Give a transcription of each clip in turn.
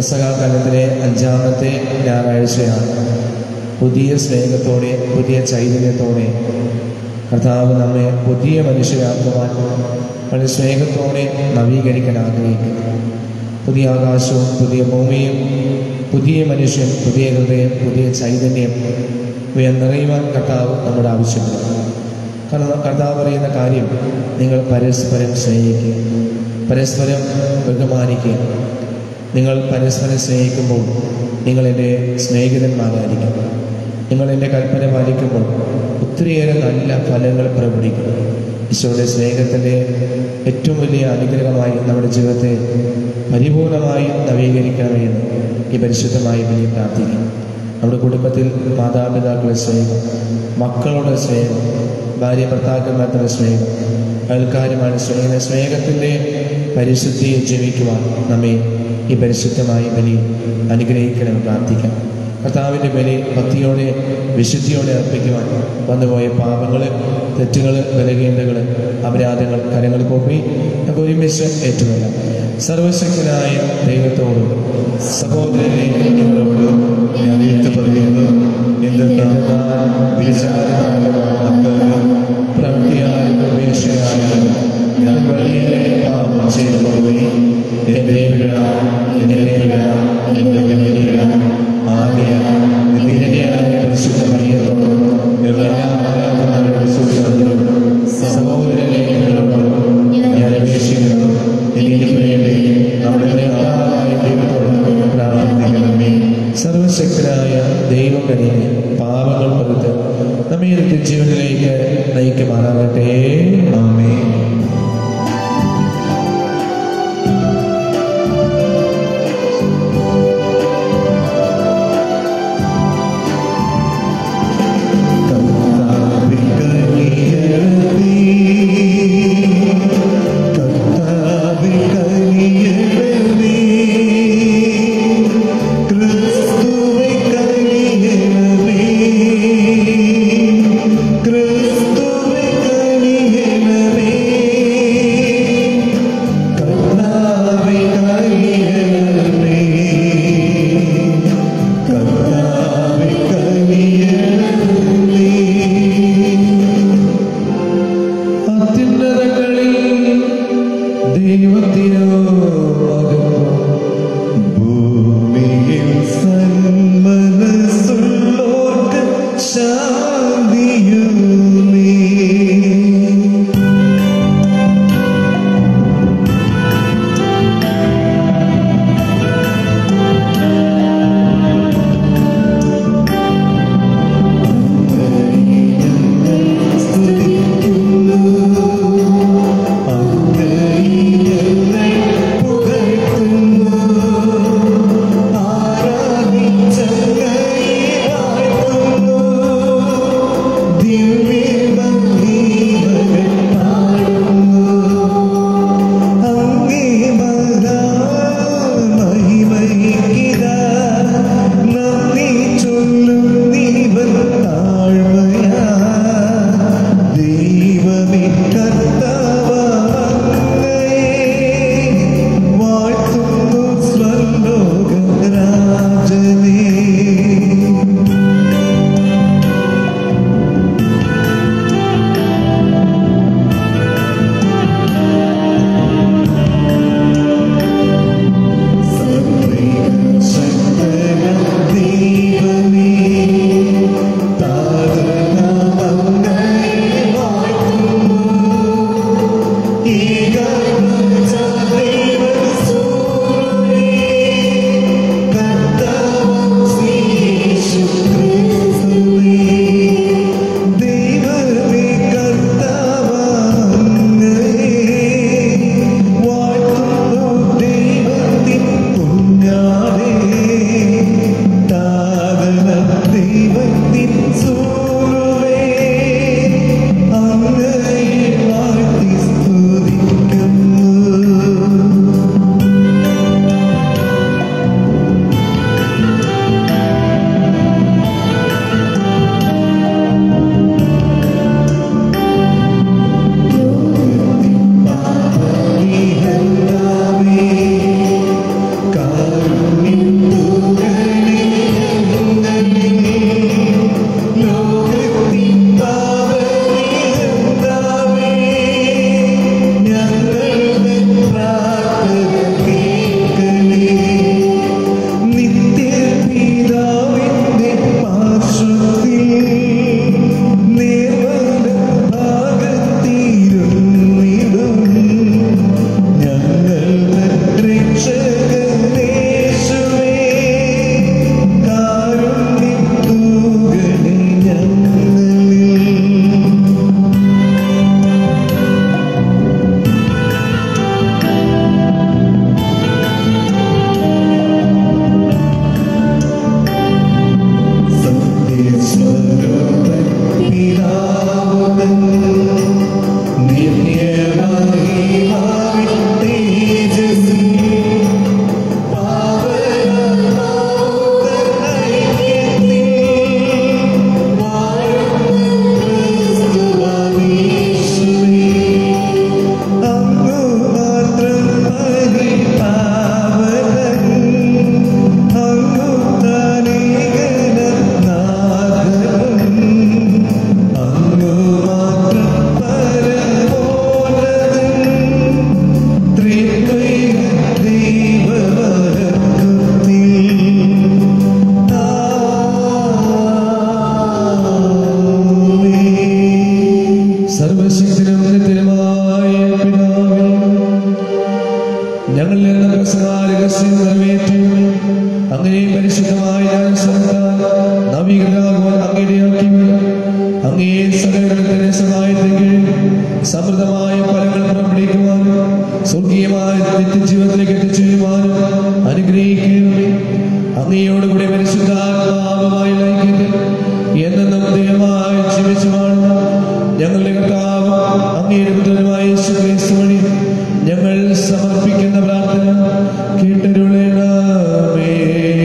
പെസകാലത്തിലെ അഞ്ചാമത്തെ ഞായറാഴ്ചയാണ് പുതിയ സ്നേഹത്തോടെ പുതിയ ചൈതന്യത്തോടെ കർത്താവ് നമ്മെ പുതിയ മനുഷ്യരാക്കുവാൻ വളരെ സ്നേഹത്തോടെ നവീകരിക്കാൻ ആഗ്രഹിക്കുന്നു പുതിയ ആകാശവും പുതിയ ഭൂമിയും പുതിയ മനുഷ്യൻ പുതിയ ഹൃദയം പുതിയ ചൈതന്യം ഇവയെ നിറയുവാൻ കർത്താവ് നമ്മുടെ ആവശ്യമുണ്ട് കാരണം കർത്താവ് പറയുന്ന കാര്യം നിങ്ങൾ പരസ്പരം സ്നേഹിക്കുക പരസ്പരം ബഹുമാനിക്കുക നിങ്ങൾ പരസ്പരം സ്നേഹിക്കുമ്പോൾ നിങ്ങൾ എൻ്റെ സ്നേഹിതന്മാരായിരിക്കും നിങ്ങൾ എൻ്റെ കൽപ്പന പാലിക്കുമ്പോൾ ഒത്തിരിയേറെ നല്ല ഫലങ്ങൾ പ്രകടിക്കും ഈശോയുടെ സ്നേഹത്തിൻ്റെ ഏറ്റവും വലിയ അനുഗ്രഹമായി നമ്മുടെ ജീവിതത്തെ പരിപൂർണമായി നവീകരിക്കണമെന്ന് ഈ പരിശുദ്ധമായ ബലി പ്രാർത്ഥിക്കും നമ്മുടെ കുടുംബത്തിൽ മാതാപിതാക്കളുടെ സ്നേഹം മക്കളുടെ സ്നേഹം ഭാര്യ ഭർത്താക്കന്മാരുടെ സ്നേഹം അയൽക്കാരുമാണ് സ്നേഹ സ്നേഹത്തിൻ്റെ പരിശുദ്ധിയെ ജീവിക്കുവാൻ നമ്മെ ഈ പരിശുദ്ധമായ ബലി അനുഗ്രഹിക്കണമെന്ന് പ്രാർത്ഥിക്കാം കർത്താവിൻ്റെ ബലി ഭക്തിയോടെ വിശുദ്ധിയോടെ അർപ്പിക്കുവാൻ വന്നുപോയ പാപങ്ങൾ തെറ്റുകൾ ബലഹീനതകൾ അപരാധങ്ങൾ കരങ്ങൾ കോപ്പി നമുക്ക് ഒരുമിച്ച് ഏറ്റുകൊള്ളാം സർവശക്തനായ ദൈവത്തോടും സഹോദരനെ നിങ്ങളോടും ഞാൻ ഏറ്റു പറയുന്നു എന്തെന്നാൽ വിചാരത്താലും വാക്കാലും പ്രവൃത്തിയാലും ഉപേക്ഷയാലും ഞാൻ വലിയ പാപം ചെയ്തു പോയി എന്റെ പിഴ എന്റെ പിഴ എന്റെ പിഴ ആകെ നിത്യനായ പരിശുദ്ധ മറിയത്തോടും എല്ലാ ആരാധനകളുടെ സുഖത്തോടും സഹോദരനെ നിങ്ങളോടും ഞാൻ അപേക്ഷിക്കുന്നു എനിക്ക് വേണ്ടി നമ്മുടെ കർത്താവായ ദൈവത്തോട് പ്രാർത്ഥിക്കണമേ സർവശക്തനായ ദൈവം കനിയെ പാപങ്ങൾ പുറത്ത് നമ്മെ നിത്യജീവനിലേക്ക് നയിക്കുമാറാകട്ടെ ആമേ ക്രിസ്തുവേ ക്രമീകൃതമാകുവാൻ അങ്ങയുടെ ആക്കിയവർ അങ്ങേ സകലത്തിന്റെ സഹായത്തേക്ക് സമൃദ്ധമായ ഫലങ്ങൾ പുറപ്പെടുവിക്കുവാനും സ്വർഗീയമായ നിത്യജീവിതത്തിലേക്ക് എത്തിച്ചേരുവാനും അനുഗ്രഹിക്കണമേ അങ്ങയോട് കൂടെ പരിശുദ്ധാത്മാവുമായി ഐക്യത്തിൽ എന്നെന്നും ദൈവമായി ജീവിച്ചു വാഴുന്ന ഞങ്ങളുടെ കർത്താവ് അങ്ങയുടെ പുത്രനുമായ യേശു ക്രിസ്തു വഴി ഞങ്ങൾ സമർപ്പിക്കുന്ന പ്രാർത്ഥന കേട്ടരുളണമേ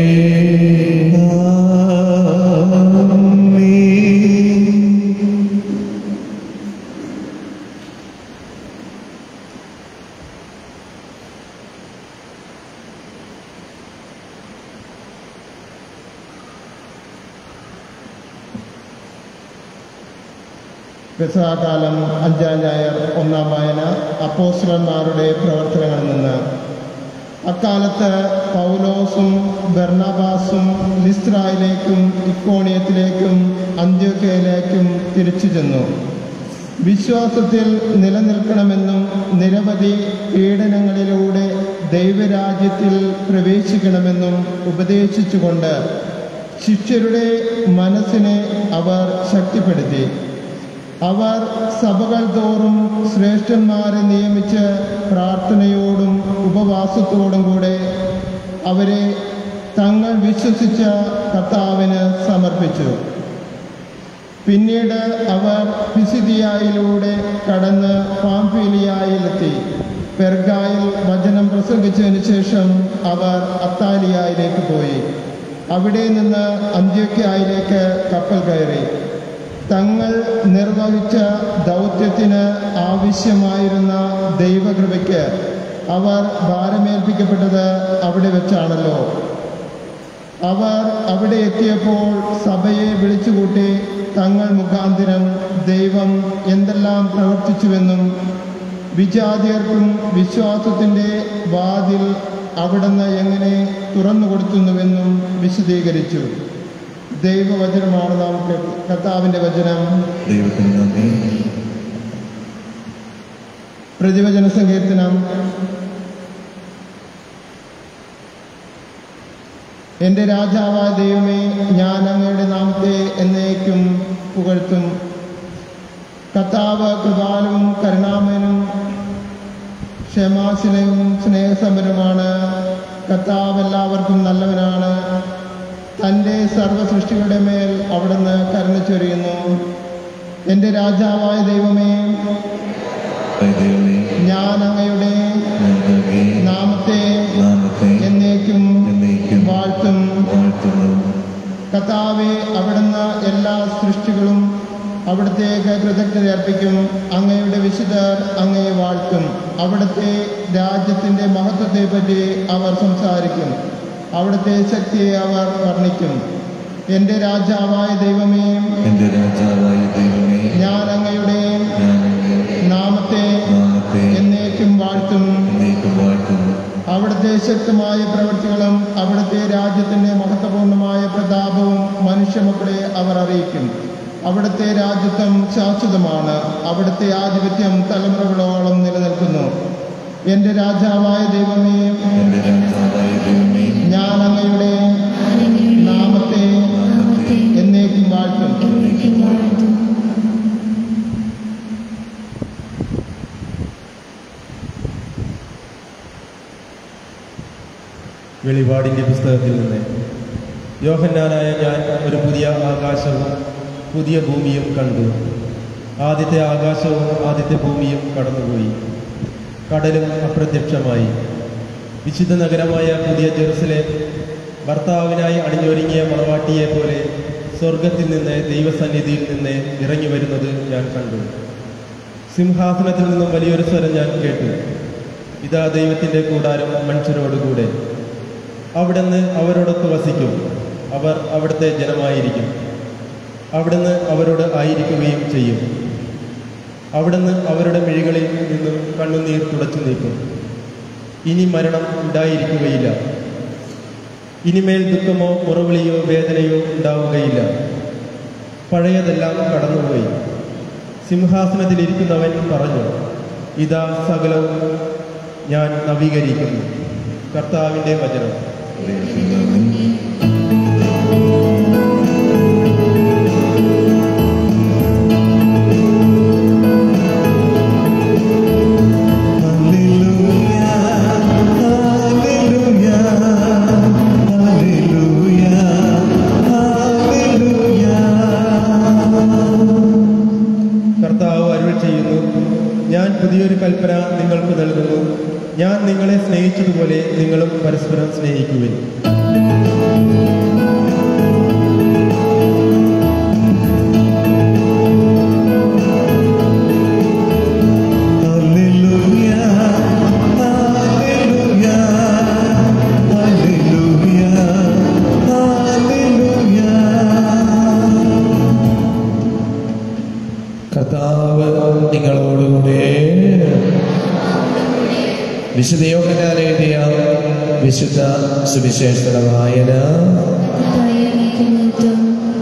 പെസഹാകാലം അഞ്ചാം ഞായർ ഒന്നാം വായന അപ്പോസ്റ്റലന്മാരുടെ പ്രവർത്തനങ്ങളിൽ നിന്ന് അക്കാലത്ത് പൗലോസും ബർണബാസും ലിസ്ത്രായിലേക്കും ഇക്കോണിയത്തിലേക്കും അന്ത്യോക്കയിലേക്കും തിരിച്ചു ചെന്നു വിശ്വാസത്തിൽ നിലനിൽക്കണമെന്നും നിരവധി പീഡനങ്ങളിലൂടെ ദൈവരാജ്യത്തിൽ പ്രവേശിക്കണമെന്നും ഉപദേശിച്ചുകൊണ്ട് ശിഷ്യരുടെ മനസ്സിനെ അവർ ശക്തിപ്പെടുത്തി അവർ സഭകൾ തോറും ശ്രേഷ്ഠന്മാരെ നിയമിച്ച് പ്രാർത്ഥനയോടും ഉപവാസത്തോടും കൂടെ അവരെ തങ്ങൾ വിശ്വസിച്ച കർത്താവിന് സമർപ്പിച്ചു പിന്നീട് അവർ പിസിദിയായിലൂടെ കടന്ന് പാംഫീലിയായിലെത്തി പെർഗായിൽ വചനം പ്രസംഗിച്ചതിന് ശേഷം അവർ അത്താലിയായിലേക്ക് പോയി അവിടെ നിന്ന് അന്ത്യോക്യായിലേക്ക് കപ്പൽ കയറി തങ്ങൾ നിർവഹിച്ച ദൗത്യത്തിന് ആവശ്യമായിരുന്ന ദൈവകൃപയ്ക്ക് അവർ ഭാരമേൽപ്പിക്കപ്പെട്ടത് അവിടെ വെച്ചാണല്ലോ അവർ അവിടെ എത്തിയപ്പോൾ സഭയെ വിളിച്ചുകൂട്ടി തങ്ങൾ മുഖാന്തിരം ദൈവം എന്തെല്ലാം പ്രവർത്തിച്ചുവെന്നും വിജാതിയർക്കും വിശ്വാസത്തിൻ്റെ വാതിൽ അവിടുന്ന് എങ്ങനെ തുറന്നു കൊടുത്തുന്നുവെന്നും വിശദീകരിച്ചു ദൈവവചനമാണ് നാം കേട്ട- കർത്താവിൻ്റെ വചനം ദൈവത്തിന് നന്ദി പ്രതിവചന സങ്കീർത്തനം എൻ്റെ രാജാവായ ദൈവമേ ഞാൻ അങ്ങയുടെ നാമത്തെ എന്നേക്കും പുകഴ്ത്തും കർത്താവ് കൃപാലും കരുണാമനും ക്ഷമാശീലവും സ്നേഹസമ്പന്നമാണ് കർത്താവ് എല്ലാവർക്കും നല്ലവനാണ് തൻ്റെ സർവ്വ സൃഷ്ടികളുടെ മേൽ അവിടുന്ന് കരുണ ചൊരിയുന്നു എൻ്റെ രാജാവായ ദൈവമേ ദൈവമേ ഞാൻ അങ്ങയുടെ ഞങ്ങളുടെ നാമത്തെ നാമത്തെ എന്നേക്കും എന്നേക്കും വാഴ്ത്തും വാഴ്ത്തുന്നു കർത്താവെ അവിടുന്ന് എല്ലാ സൃഷ്ടികളും അവിടത്തേക്ക് കൃതജ്ഞത അർപ്പിക്കും അങ്ങയുടെ വിശുദ്ധർ അങ്ങയെ വാഴ്ത്തും അവിടുത്തെ രാജ്യത്തിൻ്റെ മഹത്വത്തെപ്പറ്റി അവർ സംസാരിക്കും അവിടുത്തെ ശക്തിയെ അവർ വർണ്ണിക്കും എൻ്റെ രാജാവായ ദൈവമേ എൻ്റെ രാജാവായ ദൈവമേ ഞാൻ അങ്ങയുടെ ഞാൻ അങ്ങയുടെ നാമത്തെ നാമത്തെ എന്നേക്കും വാഴ്ത്തും എന്നേക്കും വാഴ്ത്തുന്നു അവിടുത്തെ ശക്തമായ പ്രവൃത്തികളും അവിടുത്തെ രാജ്യത്തിൻ്റെ മഹത്വപൂർണമായ പ്രതാപവും മനുഷ്യമക്കളെ അവർ അറിയിക്കും അവിടുത്തെ രാജ്യത്വം ശാശ്വതമാണ് അവിടുത്തെ ആധിപത്യം തലമുറകളോളം നിലനിൽക്കുന്നു എൻ്റെ രാജാവായ ദൈവമേ എൻ്റെ രാജാവായ ദൈവമേ ഞാൻ അങ്ങയുടെ നാമത്തെ നാമത്തെ എന്നേക്കും വാഴ്ത്തും എന്നേക്കും വാഴ്ത്തുന്നു വെളിപാടിൻ്റെ പുസ്തകത്തിൽ നിന്ന് യോഹന്നാനായ ഞാൻ ഒരു പുതിയ ആകാശവും പുതിയ ഭൂമിയും കണ്ടു ആദ്യത്തെ ആകാശവും ആദ്യത്തെ ഭൂമിയും കടന്നുപോയി കടലും അപ്രത്യക്ഷമായി വിശുദ്ധ നഗരമായ പുതിയ ജെറുസലേം ഭർത്താവിനായി അണിഞ്ഞൊരുങ്ങിയ മണവാട്ടിയെ പോലെ സ്വർഗത്തിൽ നിന്ന് ദൈവസന്നിധിയിൽ നിന്ന് ഇറങ്ങി വരുന്നത് ഞാൻ കണ്ടു സിംഹാസനത്തിൽ നിന്നും വലിയൊരു സ്വരം ഞാൻ കേട്ടു ഇതാ ദൈവത്തിൻ്റെ കൂടാരം മനുഷ്യരോടുകൂടെ അവിടുന്ന് അവരോടൊത്ത് വസിക്കും അവർ അവിടുത്തെ ജനമായിരിക്കും അവിടുന്ന് അവരോട് ആയിരിക്കുകയും ചെയ്യും അവിടുന്ന് അവരുടെ മിഴികളിൽ നിന്നും കണ്ണുനീർ തുടച്ചു നീക്കും ഇനി മരണം ഉണ്ടായിരിക്കുകയില്ല ഇനിമേൽ ദുഃഖമോ മുറവിളിയോ വേദനയോ ഉണ്ടാവുകയില്ല പഴയതെല്ലാം കടന്നുപോയി സിംഹാസനത്തിലിരിക്കുന്നവൻ പറഞ്ഞു ഇതാ സകലവും ഞാൻ നവീകരിക്കുന്നു കർത്താവിൻ്റെ വചനം ദൈവത്തിന് നന്ദി ഞാൻ നിങ്ങളെ സ്നേഹിച്ചതുപോലെ നിങ്ങളും പരസ്പരം സ്നേഹിക്കുവിൻ Hallelujah, hallelujah, hallelujah, hallelujah. കർത്താവ് നിങ്ങളോടുകൂടെ വിശുദ്ധ യോഹന്നാൻ എഴുതിയ വിശുദ്ധ സുവിശേഷ വായന ദയനീയത്വം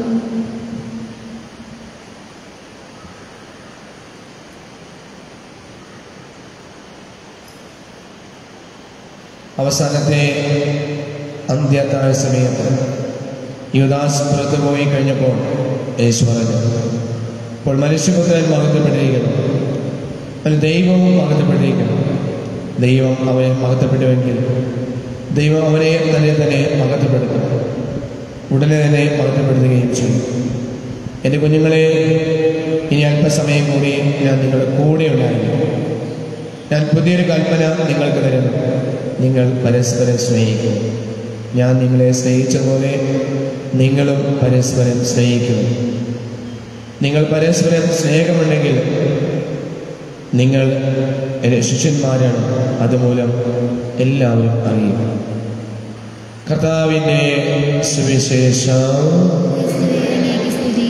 അവസാനത്തെ അന്ത്യത്താഴ സമയത്ത് യുദാസ് പുറത്തു പോയി കഴിഞ്ഞപ്പോൾ യേശു പറഞ്ഞു ഇപ്പോൾ മനുഷ്യപുത്രൻ മഹത്വപ്പെട്ടിരിക്കുന്നു അവന് ദൈവവും മഹത്വപ്പെട്ടിരിക്കുന്നു ദൈവം അവനെ മഹത്വപ്പെട്ടുവെങ്കിൽ ദൈവം അവനെ തന്നെ തന്നെ മഹത്വപ്പെടുത്തും ഉടനെ തന്നെ മഹത്വപ്പെടുത്തുകയും ചെയ്യും എൻ്റെ കുഞ്ഞുങ്ങളെ ഇനി അല്പസമയം കൂടി ഞാൻ നിങ്ങളുടെ കൂടെ ഉണ്ടായിരുന്നു ഞാൻ പുതിയൊരു കൽപ്പന നിങ്ങൾക്ക് തരുന്നു നിങ്ങൾ പരസ്പരം സ്നേഹിക്കുന്നു ഞാൻ നിങ്ങളെ സ്നേഹിച്ചതുപോലെ നിങ്ങളും പരസ്പരം സ്നേഹിക്കുന്നു നിങ്ങൾ പരസ്പരം സ്നേഹമുണ്ടെങ്കിൽ നിങ്ങൾ എൻ്റെ ശിഷ്യന്മാരാണ് അതുമൂലം എല്ലാവരും അറിയും കർത്താവിൻ്റെ സുവിശേഷം ക്രിസ്തുവിലേക്ക് സ്തുതി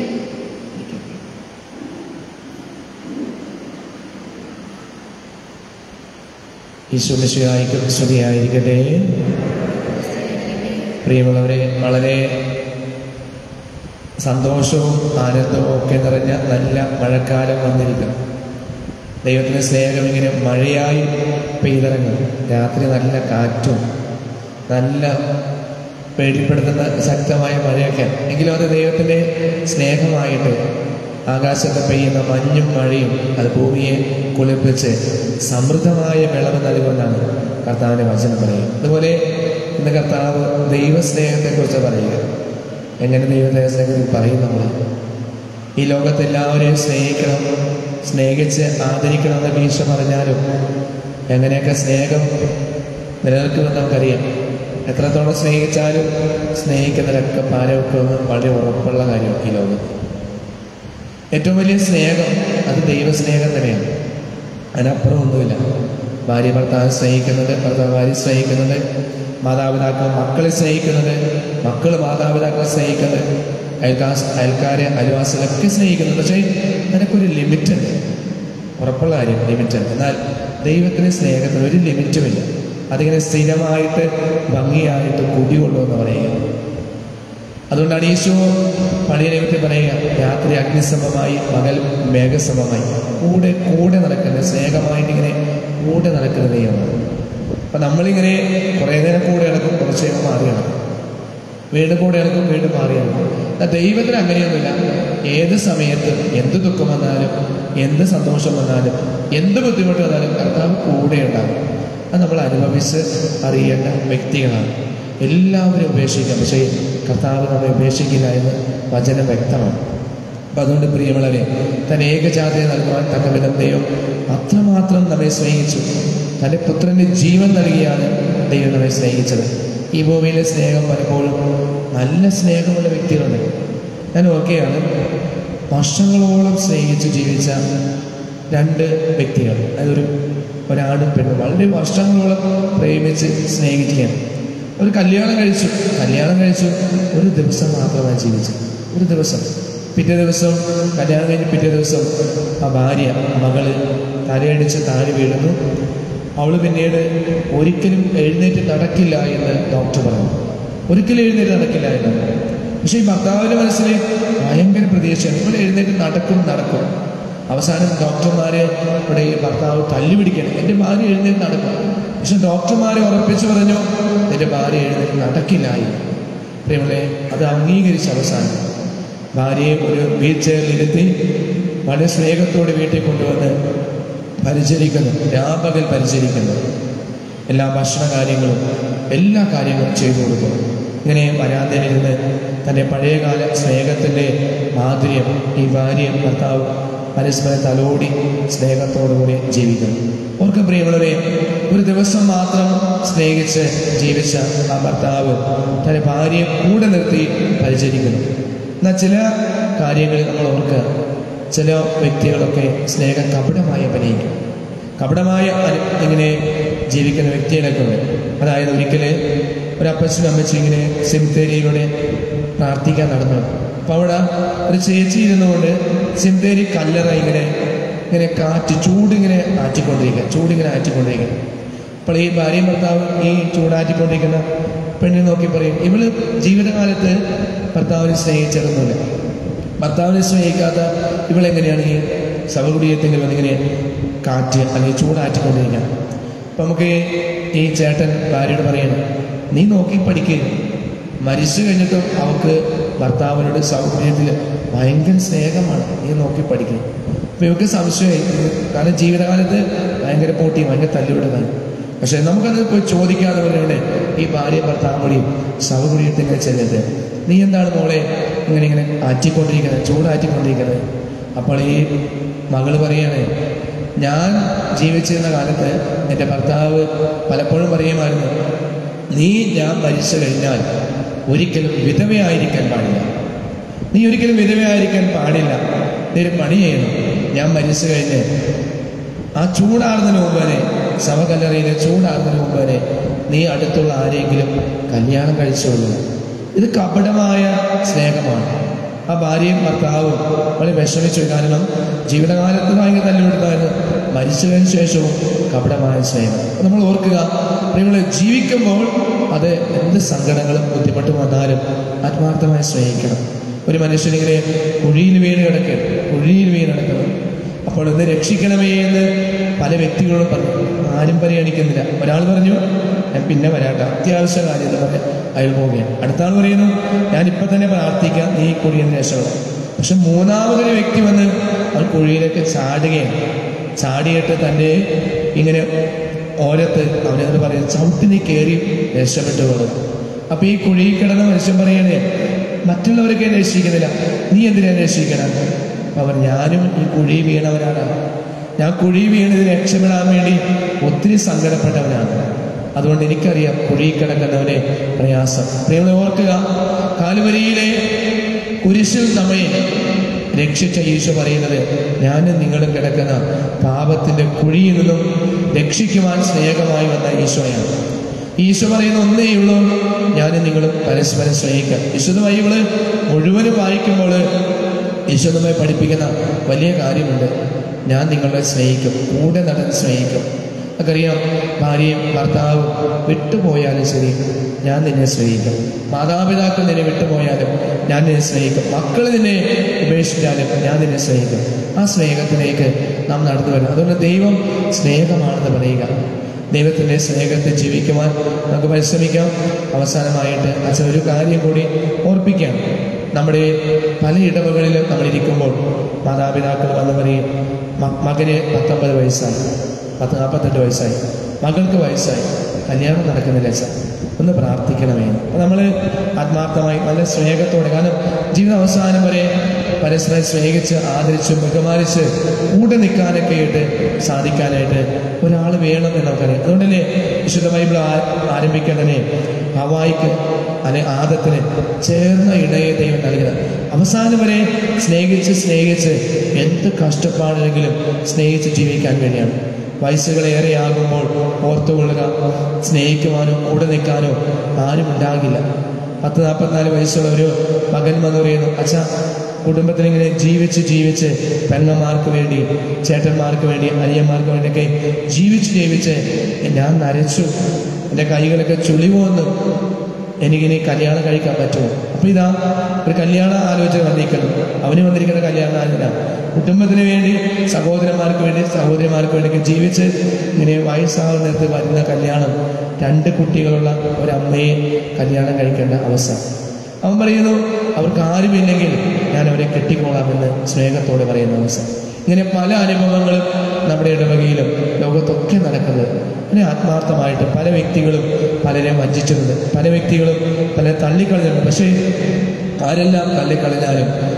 ഈശ്വരശിയായിരിക്കും സ്തുതിയായിരിക്കട്ടെ പ്രിയമുള്ളവരെ വളരെ സന്തോഷവും ആനന്ദവും ഒക്കെ നിറഞ്ഞ നല്ല മഴക്കാലം വന്നിരിക്കുന്നു ദൈവത്തിൻ്റെ സ്നേഹം ഇങ്ങനെ മഴയായി പെയ്തിറങ്ങും രാത്രി നല്ല കാറ്റും നല്ല പേടിപ്പെടുത്തുന്ന ശക്തമായ മഴയൊക്കെ എങ്കിലും അത് ദൈവത്തിൻ്റെ സ്നേഹമായിട്ട് ആകാശത്ത് പെയ്യുന്ന മഞ്ഞും മഴയും അത് ഭൂമിയെ കുളിപ്പിച്ച് സമൃദ്ധമായ വിളവ് നൽകുമെന്നാണ് കർത്താവിൻ്റെ വചനം പറയുക അതുപോലെ ഇന്ന് കർത്താവ് ദൈവസ്നേഹത്തെക്കുറിച്ച് പറയുക എങ്ങനെ ദൈവസ്നേഹത്തെക്കുറിച്ച് പറയും നമ്മൾ ഈ ലോകത്ത് എല്ലാവരെയും സ്നേഹിക്കണം സ്നേഹിച്ച് ആദരിക്കണമെന്ന് ഈശോ പറഞ്ഞാലും എങ്ങനെയൊക്കെ സ്നേഹം നിലനിൽക്കുമെന്ന് നമുക്കറിയാം എത്രത്തോളം സ്നേഹിച്ചാലും സ്നേഹിക്കുന്നതിലൊക്കെ പാരവെക്കുമെന്ന് വളരെ ഉറപ്പുള്ള കാര്യമാണ് ഈ ലോകത്ത് ഏറ്റവും വലിയ സ്നേഹം അത് ദൈവസ്നേഹം തന്നെയാണ് അതിനപ്പുറം ഒന്നുമില്ല ഭാര്യ ഭർത്താവ് സ്നേഹിക്കുന്നത് ഭർത്താവ് ഭാര്യ സ്നേഹിക്കുന്നത് മാതാപിതാക്കൾ മക്കളെ സ്നേഹിക്കുന്നത് മക്കൾ മാതാപിതാക്കളെ സ്നേഹിക്കുന്നത് അയൽക്കാ അയൽക്കാരെ അയൽവാസികളൊക്കെ സ്നേഹിക്കുന്നത് പക്ഷേ അതിനൊക്കെ ലിമിറ്റ് ഉണ്ട് ഉറപ്പുള്ള കാര്യം ലിമിറ്റ് ഉണ്ട് എന്നാൽ ദൈവത്തിന് സ്നേഹത്തിന് ഒരു ലിമിറ്റുമില്ല അതിങ്ങനെ സ്ഥിരമായിട്ട് ഭംഗിയായിട്ട് കുടികൊള്ളുമെന്ന് പറയുക അതുകൊണ്ടാണ് ഈശോ പഴയ നിയമത്തിൽ പറയുക രാത്രി അഗ്നിസമമായി പകൽ മേഘസമമായി കൂടെ കൂടെ നടക്കുന്ന സ്നേഹമായിട്ട് ഇങ്ങനെ കൂടെ നടക്കുന്ന ദൈവമാണ് അപ്പം നമ്മളിങ്ങനെ കുറേ നേരം കൂടെ നടക്കും കുറച്ച് നേരം മാറി നടക്കും വീണ്ടും കൂടെ നടക്കും വീണ്ടും മാറി നടക്കും എന്നാൽ ദൈവത്തിന് അങ്ങനെയൊന്നുമില്ല ഏത് സമയത്തും എന്ത് ദുഃഖം വന്നാലും എന്ത് സന്തോഷം വന്നാലും എന്ത് ബുദ്ധിമുട്ട് വന്നാലും കർത്താവ് കൂടെ ഉണ്ടാകും അത് നമ്മൾ അനുഭവിച്ച് അറിയേണ്ട വ്യക്തികളാണ് എല്ലാവരും ഉപേക്ഷിക്കാം പക്ഷേ കർത്താവ് നമ്മെ ഉപേക്ഷിക്കില്ല എന്ന് വചനം വ്യക്തമാണ് അപ്പം അതുകൊണ്ട് പ്രിയമുള്ളവരെ തൻ ഏകജാതിയെ നൽകുവാൻ തക്ക വിധം ദൈവം അത്രമാത്രം നമ്മെ സ്നേഹിച്ചു തൻ്റെ പുത്രൻ്റെ ജീവൻ നൽകിയാണ് ദൈവം നമ്മെ സ്നേഹിച്ചത് ഈ ഭൂമിയിലെ സ്നേഹം പലപ്പോഴും നല്ല സ്നേഹമുള്ള വ്യക്തികളുണ്ട് ഞാൻ ഓക്കെയാണ് വർഷങ്ങളോളം സ്നേഹിച്ച് ജീവിച്ച രണ്ട് വ്യക്തികൾ അതൊരു ഒരാണും പെണ്ണും വളരെ വർഷങ്ങളോളം പ്രേമിച്ച് സ്നേഹിക്കുകയാണ് ഒരു കല്യാണം കഴിച്ചു കല്യാണം കഴിച്ചു ഒരു ദിവസം മാത്രമാണ് ജീവിച്ചത് ഒരു ദിവസം പിറ്റേ ദിവസം കല്യാണം കഴിഞ്ഞ് പിറ്റേ ദിവസം ആ ഭാര്യ മകള് തലയടിച്ച് താഴെ വീഴുന്നു അവൾ പിന്നീട് ഒരിക്കലും എഴുന്നേറ്റ് നടക്കില്ല എന്ന് ഡോക്ടർ പറഞ്ഞു ഒരിക്കലും എഴുന്നേറ്റ് നടക്കില്ല എന്ന് പക്ഷേ ഈ ഭർത്താവിൻ്റെ മനസ്സിൽ ഭയങ്കര പ്രതീക്ഷയാണ് ഇവിടെ എഴുന്നേറ്റ് നടക്കും നടക്കും അവസാനം ഡോക്ടർമാരെ ഇവിടെ ഈ ഭർത്താവ് തല്ലുപിടിക്കണം എൻ്റെ ഭാര്യ എഴുന്നേറ്റ് നടക്കും പക്ഷെ ഡോക്ടർമാരെ ഉറപ്പിച്ചു പറഞ്ഞു എൻ്റെ ഭാര്യ എഴുന്നേറ്റ് നടക്കില്ലായി പ്രിയമുള്ളേ അത് അംഗീകരിച്ച അവസാനം ഭാര്യയെ ഒരു വീൽ ചെയറിലിരുത്തി വളരെ സ്നേഹത്തോടെ വീട്ടിൽ കൊണ്ടുവന്ന് പരിചരിക്കുന്നു രാപകൽ പരിചരിക്കുന്നു എല്ലാ ഭക്ഷണ കാര്യങ്ങളും എല്ലാ കാര്യങ്ങളും ചെയ്തു കൊടുക്കുന്നു ഇങ്ങനെ വരാന്തനിരുന്ന് തൻ്റെ പഴയകാല സ്നേഹത്തിൻ്റെ മാധുര്യം ഈ ഭാര്യയും ഭർത്താവും പരസ്പരം തലോടി സ്നേഹത്തോടുകൂടി ജീവിക്കുന്നു ഓർക്ക് പ്രിയമുള്ളവരെ ഒരു ദിവസം മാത്രം സ്നേഹിച്ച് ജീവിച്ച ആ ഭർത്താവ് തന്റെ ഭാര്യയെ കൂടെ നിർത്തി പരിചരിക്കുന്നു എന്നാൽ ചില കാര്യങ്ങൾ നമ്മൾ ഓർക്കുക ചില വ്യക്തികളൊക്കെ സ്നേഹം കപടമായി അഭിനയിക്കും കപടമായ അനു- ഇങ്ങനെ ജീവിക്കുന്ന വ്യക്തികളൊക്കെ ഉണ്ട് അതായത് ഒരിക്കല് ഒരു അപ്പച്ചനും അമ്മച്ചും ഇങ്ങനെ സെമിത്തേരിയിലൂടെ പ്രാർത്ഥിക്കാൻ നടന്നു അപ്പൊ അവിടെ ഒരു ചേച്ചി ഇരുന്നുകൊണ്ട് സെമിത്തേരി കല്ലറ ഇങ്ങനെ ഇങ്ങനെ കാറ്റ് ചൂടിങ്ങനെ ആറ്റിക്കൊണ്ടിരിക്കുക ചൂടിങ്ങനെ ആറ്റിക്കൊണ്ടിരിക്കുക അപ്പോൾ ഈ ഭാര്യയും ഭർത്താവ് ഈ ചൂടാറ്റിക്കൊണ്ടിരിക്കുന്ന പെണ്ണിനെ നോക്കി പറയും ഇവള് ജീവിതകാലത്ത് ഭർത്താവിനെ സ്നേഹിച്ചിരുന്നില്ല ഭർത്താവിനെ സ്നേഹിക്കാത്ത ഇവളെങ്ങനെയാണ് ഈ ശവകുടീയത്തെങ്കിൽ വന്നിങ്ങനെ കാറ്റ് അല്ലെങ്കിൽ ചൂടാറ്റിക്കൊണ്ടിരിക്കുക അപ്പം നമുക്ക് ഈ ചേട്ടൻ ഭാര്യയോട് പറയണം നീ നോക്കി പഠിക്കുക മരിച്ചു കഴിഞ്ഞിട്ടും അവൾക്ക് ഭർത്താവിനോട് സൗകര്യത്തിൽ ഭയങ്കര സ്നേഹമാണ് നീ നോക്കി പഠിക്കുക അപ്പം ഇവർക്ക് സംശയമായി കാരണം ജീവിതകാലത്ത് ഭയങ്കര പോട്ടി ഭയങ്കര തല്ലുവിടുന്നതാണ് പക്ഷെ നമുക്കത് പോയി ചോദിക്കാതെ പറയുന്നത് ഈ ഭാര്യ ഭർത്താവുടെയും സൗകര്യത്തിങ്ങനെ ചെല്ലുന്നത് നീ എന്താണ് മോളെ ഇങ്ങനെ ഇങ്ങനെ ആറ്റിക്കൊണ്ടിരിക്കുന്നത് ചൂടാറ്റിക്കൊണ്ടിരിക്കുന്നത് അപ്പോൾ ഈ മകള് പറയാണ് ഞാൻ ജീവിച്ചിരുന്ന കാലത്ത് എൻ്റെ ഭർത്താവ് പലപ്പോഴും പറയുമായിരുന്നു നീ ഞാൻ മരിച്ചു കഴിഞ്ഞാൽ ഒരിക്കലും വിധവയായിരിക്കാൻ പാടില്ല നീ ഒരിക്കലും വിധവയായിരിക്കാൻ പാടില്ല നീ ഒരു പണി ചെയ്യണം ഞാൻ മരിച്ചു കഴിഞ്ഞ് ആ ചൂടാറുന്നതിന് മുമ്പ് തന്നെ ശവകല്ലറയിലെ ചൂടാറുന്നതിന് മുമ്പ് തന്നെ നീ അടുത്തുള്ള ആരെങ്കിലും കല്യാണം കഴിച്ചോളൂ ഇത് കപടമായ സ്നേഹമാണ് ആ ഭാര്യയും ഭർത്താവും വളരെ വിഷമിച്ചു കാരണം ജീവിതകാലത്ത് ഭയങ്കര തല്ലുകൊടുത്തായിരുന്നു മരിച്ചു കഴിഞ്ഞ ശേഷവും കപടമായ സ്നേഹം അപ്പൊ നമ്മൾ ഓർക്കുക നിങ്ങൾ ജീവിക്കുമ്പോൾ അത് എന്ത് സങ്കടങ്ങളും ബുദ്ധിമുട്ടും വന്നാലും ആത്മാർത്ഥമായി സ്നേഹിക്കണം ഒരു മനുഷ്യനിങ്ങനെ കുഴിയിൽ വീണ് കിടക്കണം കുഴിയിൽ വീണ് കിടക്കണം അപ്പോൾ ഇത് രക്ഷിക്കണമേ എന്ന് പല വ്യക്തികളോടും പറഞ്ഞു ആരും പരിഗണിക്കുന്നില്ല ഒരാൾ പറഞ്ഞു ഞാൻ പിന്നെ വരാട്ടെ അത്യാവശ്യ കാര്യം എന്ന് പറഞ്ഞ് അയാൾ പോവുകയാണ് അടുത്ത ആൾ പറയുന്നു ഞാൻ ഇപ്പൊ തന്നെ പ്രാർത്ഥിക്കാം നീ കുഴിയിൽ നിന്ന് രക്ഷപ്പെടാം പക്ഷെ മൂന്നാമതൊരു വ്യക്തി വന്ന് അവൻ കുഴിയിലേക്ക് ചാടുകയാണ് ചാടിയിട്ട് തൻ്റെ ഇങ്ങനെ ഓരത്ത് അവനെന്ന് പറയുന്നത് ചവിട്ടി നീ കയറി രക്ഷപ്പെട്ടു പോകുന്നത് അപ്പൊ ഈ കുഴിയിൽ കിടന്ന മനുഷ്യൻ പറയണേ മറ്റുള്ളവരൊക്കെ എന്നെ രക്ഷിക്കുന്നില്ല നീ എന്തിനാ രക്ഷിക്കണം അവർ ഞാനും ഈ കുഴി വീണവരാണ് ഞാൻ കുഴി വീണത് രക്ഷപ്പെടാൻ വേണ്ടി ഒത്തിരി സങ്കടപ്പെട്ടവനാണ് അതുകൊണ്ട് എനിക്കറിയാം കുഴി കിടക്കുന്നവനെ പ്രയാസം പ്രിയങ്ങളെ ഓർക്കുക കാലുവരിയിലെ കുരിശിൽ നമ്മെ രക്ഷിച്ച ഈശോ പറയുന്നത് ഞാനും നിങ്ങളും കിടക്കുന്ന പാപത്തിന്റെ കുഴിയിൽ നിന്നും രക്ഷിക്കുവാൻ സ്നേഹമായി വന്ന ഈശോയാണ് ഈശോ പറയുന്ന ഒന്നേ ഉള്ളൂ ഞാനും നിങ്ങളും പരസ്പരം സ്നേഹിക്കാം വിശുദ്ധ ബൈബിള് മുഴുവനും വായിക്കുമ്പോൾ ഈശോ നമ്മെ പഠിപ്പിക്കുന്ന വലിയ കാര്യമുണ്ട് ഞാൻ നിങ്ങളെ സ്നേഹിക്കും കൂടെ നടന്ന് സ്നേഹിക്കും നമുക്കറിയാം ഭാര്യയും ഭർത്താവും വിട്ടുപോയാലും ശരി ഞാൻ നിന്നെ സ്നേഹിക്കും മാതാപിതാക്കൾ നിന്നെ വിട്ടുപോയാലും ഞാൻ നിന്നെ സ്നേഹിക്കും മക്കൾ നിന്നെ ഉപേക്ഷിച്ചാലും ഞാൻ നിന്നെ സ്നേഹിക്കും ആ സ്നേഹത്തിലേക്ക് നാം നടന്നു വരണം അതുകൊണ്ട് ദൈവം സ്നേഹമാണെന്ന് പറയുക ദൈവത്തിൻ്റെ സ്നേഹത്തെ ജീവിക്കുവാൻ നമുക്ക് പരിശ്രമിക്കാം അവസാനമായിട്ട് അച്ഛൻ ഒരു കാര്യം കൂടി ഓർപ്പിക്കാം നമ്മുടെ പല ഇടവകളിലും നമ്മൾ ഇരിക്കുമ്പോൾ മാതാപിതാക്കൾ വന്ന് പറയും "മ- മകന് പത്തൊമ്പത് വയസ്സായി പത്ത് നാൽപ്പത്തെട്ട് വയസ്സായി മകൾക്ക് വയസ്സായി കല്യാണം നടക്കുന്നില്ല അച്ഛൻ ഒന്ന് പ്രാർത്ഥിക്കണമേ അപ്പം നമ്മൾ ആത്മാർത്ഥമായി നല്ല സ്നേഹത്തോടെ കാരണം ജീവിത അവസാനം വരെ പരസ്പരം സ്നേഹിച്ച് ആദരിച്ച് ബഹുമാനിച്ച് കൂടെ നിൽക്കാനൊക്കെ ആയിട്ട് സാധിക്കാനായിട്ട് ഒരാൾ വേണം എന്ന് നമുക്കറിയാം അതുകൊണ്ടല്ലേ വിശുദ്ധ ബൈബിൾ ആ- ആരംഭിക്കേണ്ടതന്നെ ഹവായിക്ക് അല്ലെ ആദത്തിന് ചേർന്ന ഇടയെ ദൈവം നൽകുന്നത് അവസാനം വരെ സ്നേഹിച്ച് സ്നേഹിച്ച് എന്ത് കഷ്ടപ്പാടെങ്കിലും സ്നേഹിച്ച് ജീവിക്കാൻ വേണ്ടിയാണ് വയസ്സുകളേറെയാകുമ്പോൾ ഓർത്തുകൊള്ളുക സ്നേഹിക്കുവാനോ കൂടെ നിൽക്കാനോ ആരും ഉണ്ടാകില്ല പത്ത് നാൽപ്പത്തിനാല് വയസ്സുള്ള ഒരു മകൻ വന്ന് പറയുന്നു അച്ഛാ കുടുംബത്തിലിങ്ങനെ ജീവിച്ച് ജീവിച്ച് പെങ്ങന്മാർക്ക് വേണ്ടി ചേട്ടന്മാർക്ക് വേണ്ടി അനിയന്മാർക്ക് വേണ്ടിയൊക്കെ ജീവിച്ച് ജീവിച്ച് ഞാൻ നരച്ചു എൻ്റെ കൈകളൊക്കെ ചുളിവ് വന്നു എനിക്കിനി കല്യാണം കഴിക്കാൻ പറ്റുമോ അപ്പൊ ഇതാ ഒരു കല്യാണ ആലോചന വന്നിരിക്കണം അവന് വന്നിരിക്കുന്ന കല്യാണ ആലോചന കുടുംബത്തിന് വേണ്ടി സഹോദരന്മാർക്ക് വേണ്ടി സഹോദരിമാർക്ക് വേണ്ടി ജീവിച്ച് ഇങ്ങനെ വയസ്സാകുന്നിടത്ത് വരുന്ന കല്യാണം രണ്ട് കുട്ടികളുള്ള ഒരമ്മയെ കല്യാണം കഴിക്കേണ്ട അവസ്ഥ അവൻ പറയുന്നു അവർക്ക് ആരുമില്ലെങ്കിൽ ഞാൻ അവരെ കെട്ടിക്കോളാമെന്ന് സ്നേഹത്തോടെ പറയുന്ന അവസ്ഥ ഇങ്ങനെ പല അനുഭവങ്ങളും നമ്മുടെ ഇടവകയിലും ലോകത്തൊക്കെ നടക്കുന്നത് അങ്ങനെ ആത്മാർത്ഥമായിട്ട് പല വ്യക്തികളും പലരെ വഞ്ചിച്ചിട്ടുണ്ട് പല വ്യക്തികളും പല തള്ളിക്കളഞ്ഞിട്ടുണ്ട് പക്ഷേ ആരെല്ലാം തള്ളിക്കളഞ്ഞാലും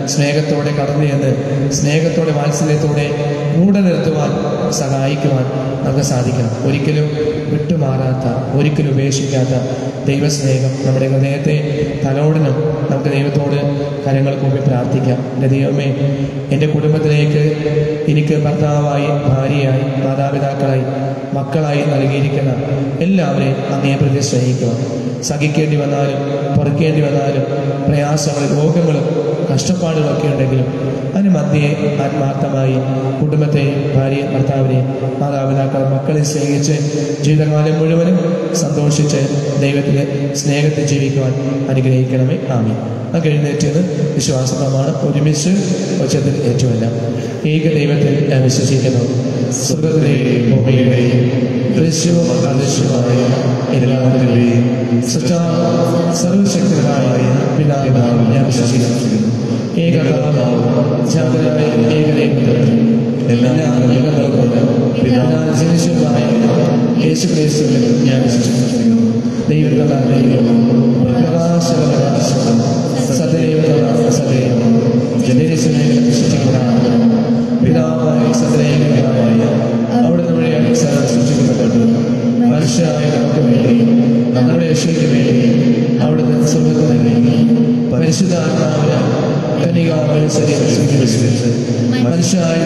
സ്നേഹത്തോടെ കടന്നു ചെന്ന് സ്നേഹത്തോടെ വാത്സല്യത്തോടെ കൂടെ നിർത്തുവാൻ സഹായിക്കുവാൻ നമുക്ക് സാധിക്കണം ഒരിക്കലും വിട്ടുമാറാത്ത ഒരിക്കലും ഉപേക്ഷിക്കാത്ത ദൈവസ്നേഹം നമ്മുടെ ഹൃദയത്തെ തലോടനം നമുക്ക് ദൈവത്തോട് കരങ്ങൾ കൂപ്പി പ്രാർത്ഥിക്കാം എൻ്റെ ദൈവമേ എൻ്റെ കുടുംബത്തിലേക്ക് എനിക്ക് ഭർത്താവായി ഭാര്യയായി മാതാപിതാക്കളായി മക്കളായി നൽകിയിരിക്കുന്ന എല്ലാവരെയും അങ്ങേ പ്രതി സ്നേഹിക്കുക സഹിക്കേണ്ടി വന്നാലും പൊറുക്കേണ്ടി വന്നാലും പ്രയാസങ്ങളും രോഗങ്ങളും കഷ്ടപ്പാടുകളൊക്കെ ഉണ്ടെങ്കിലും അതിന് മധ്യേ ആത്മാർത്ഥമായി കുടുംബത്തെയും ഭാര്യയും ഭർത്താവിനെയും മാതാപിതാക്കൾ മക്കളെ സ്നേഹിച്ച് ജീവിതകാലം മുഴുവനും സന്തോഷിച്ച് ദൈവത്തിലെ സ്നേഹത്തെ ജീവിക്കുവാൻ അനുഗ്രഹിക്കണമേ ആമി നമുക്ക് എഴുന്നേറ്റത് വിശ്വാസമാണ് ഒരുമിച്ച് ഉച്ചത്തിൽ ഏറ്റുമല്ല ഏക ദൈവത്തിൽ ഞാൻ വിശ്വസിക്കുന്നു സ്വർഗത്തിലെയും ഭൂമിയിലെയും ദൃശ്യവും അദൃശ്യമായ എല്ലാവരുടെയും സർവശക്തനായ പിതാവിനാണ് ഞാൻ വിശ്വസിക്കുന്നു ഏകതാവും ജാഗ്രതയായ ഏകദൈവത്തിൽ എല്ലാ യുഗങ്ങൾക്കുണ്ട് പിതാവ് ജനിച്ചതായ യേശു ക്രിസ്തുവിൽ ഞാൻ വിശ്വസിക്കുന്നു ദൈവത്തിലുള്ള ദൈവം പ്രകാശപ്രകാശം സദൈവത്തിലുള്ള സദൈവം ജനേശനെ സൃഷ്ടിക്കപ്പെടാണ് പിതാവായ സദൈവമായ അവിടുന്ന് വഴിയാണ് സർവ്വ സൃഷ്ടിക്കപ്പെട്ടത് മനുഷ്യരായ നമുക്ക് വേണ്ടി നമ്മുടെ രക്ഷയ്ക്ക് വേണ്ടി അവിടുന്ന് സ്വർഗത്തിന് വേണ്ടി പരിശുദ്ധാത്മാവിന് കനികാമൽ ശരീരം സ്വീകരിച്ച് മനുഷ്യരായ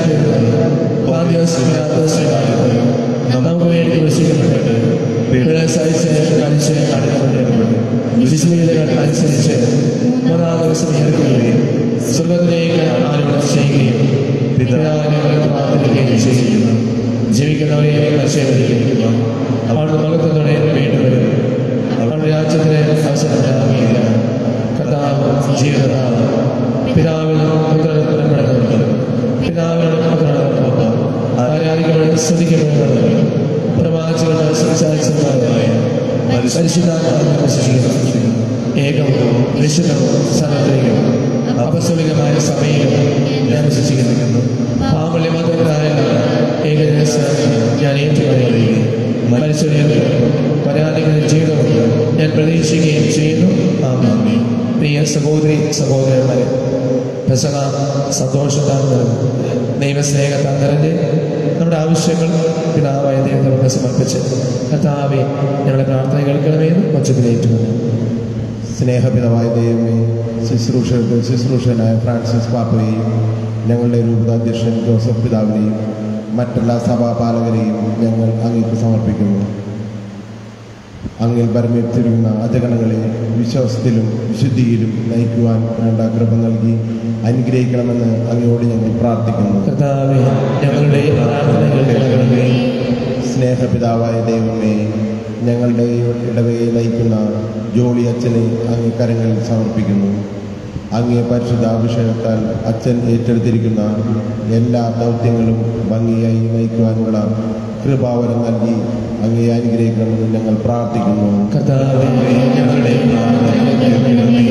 നമുക്ക് വേണ്ടി കുറിച്ചിക്കപ്പെട്ടിട്ട് സഹിച്ച് കഴിച്ച് അടക്കപ്പെട്ടിട്ടുണ്ട് വിശുദ്ധീതകൾ അനുസരിച്ച് മൂന്നാം ദിവസം ഇറക്കുകയും സ്വർഗത്തിലേക്ക് ആരോപണം ചെയ്യുകയും പിതാവിനെ പ്രാർത്ഥിക്കുകയും ചെയ്യുന്നു ജീവിക്കുന്നവരെ നശീകരിക്കുക അവരുടെ മകത്വത്തോടെ വീണ്ടുവരും അവരുടെ രാജ്യത്തിന് അവസരം ഉണ്ടാകുകയില്ല കർത്താവ് ജീവിതതാവ് പിതാവിനും പുത്രനും പെടുന്നത് പിതാവിനും പുത്രനും ആരാധിക്കപ്പെടുന്ന സ്തുതിക്കപ്പെടുന്നത് പ്രവാചകരുടെ സംസാരിച്ചതായ പരിശുദ്ധാത്മാവിനെ വിശ്വസിക്കുന്നു ഏകവും വിശുദ്ധവും സർവത്രികവും അപസ്വലികമായ സമയം ഞാൻ വിശ്വസിക്കുന്നു പാമല്യമതരായ ഏകദേശ ഞാൻ ഏറ്റുപറയുകയും മനുഷ്യരിൽ പരാതികളുടെ ജീവിതം ഞാൻ പ്രതീക്ഷിക്കുകയും ചെയ്യുന്നു ആമേൻ. പ്രിയ സഹോദരി സഹോദരന്മാരെ പെസക സന്തോഷത്താൽ നിറഞ്ഞു ദൈവസ്നേഹത്താൽ നിറഞ്ഞ് നമ്മുടെ ആവശ്യങ്ങൾ പിതാവായ ദൈവം നമുക്ക് സമർപ്പിച്ച് കർത്താവെ ഞങ്ങളുടെ പ്രാർത്ഥന കേൾക്കണമെന്ന് കൊച്ചത്തിലേറ്റുന്നു സ്നേഹപിതമായ ദൈവമേ ശുശ്രൂഷകർക്ക് ശുശ്രൂഷകനായ ഫ്രാൻസിസ് പാപ്പയെയും ഞങ്ങളുടെ രൂപതാധ്യക്ഷൻ ജോസഫ് പിതാവിനെയും മറ്റെല്ലാ സഭാപാലകരെയും ഞങ്ങൾ അങ്ങേക്ക് സമർപ്പിക്കുന്നു അങ്ങിൽ പരമേറ്റിരുന്ന അജഗണങ്ങളെ വിശ്വാസത്തിലും വിശുദ്ധിയിലും നയിക്കുവാൻ വേണ്ട കൃപ നൽകി അനുഗ്രഹിക്കണമെന്ന് അങ്ങയോട് ഞങ്ങൾ പ്രാർത്ഥിക്കുന്നു കർത്താവെ ഞങ്ങളുടെ പ്രാർത്ഥന കേൾക്കണമേ സ്നേഹപിതാവായ ദൈവമേ ഞങ്ങളുടെ ഇടവയെ നയിക്കുന്ന ജോളി അച്ഛനെ അങ്ങേ കരങ്ങളിൽ സമർപ്പിക്കുന്നു അങ്ങേ പരിശുദ്ധ അഭിഷേകത്താൽ അച്ഛൻ ഏറ്റെടുത്തിരിക്കുന്ന എല്ലാ ദൗത്യങ്ങളും ഭംഗിയായി നയിക്കുവാനുള്ള കൃപാവരം നൽകി അങ്ങേ അനുഗ്രഹിക്കണമെന്ന് ഞങ്ങൾ പ്രാർത്ഥിക്കുന്നു കർത്താവെ ഞങ്ങളുടെ പ്രാർത്ഥന കേൾക്കണമേ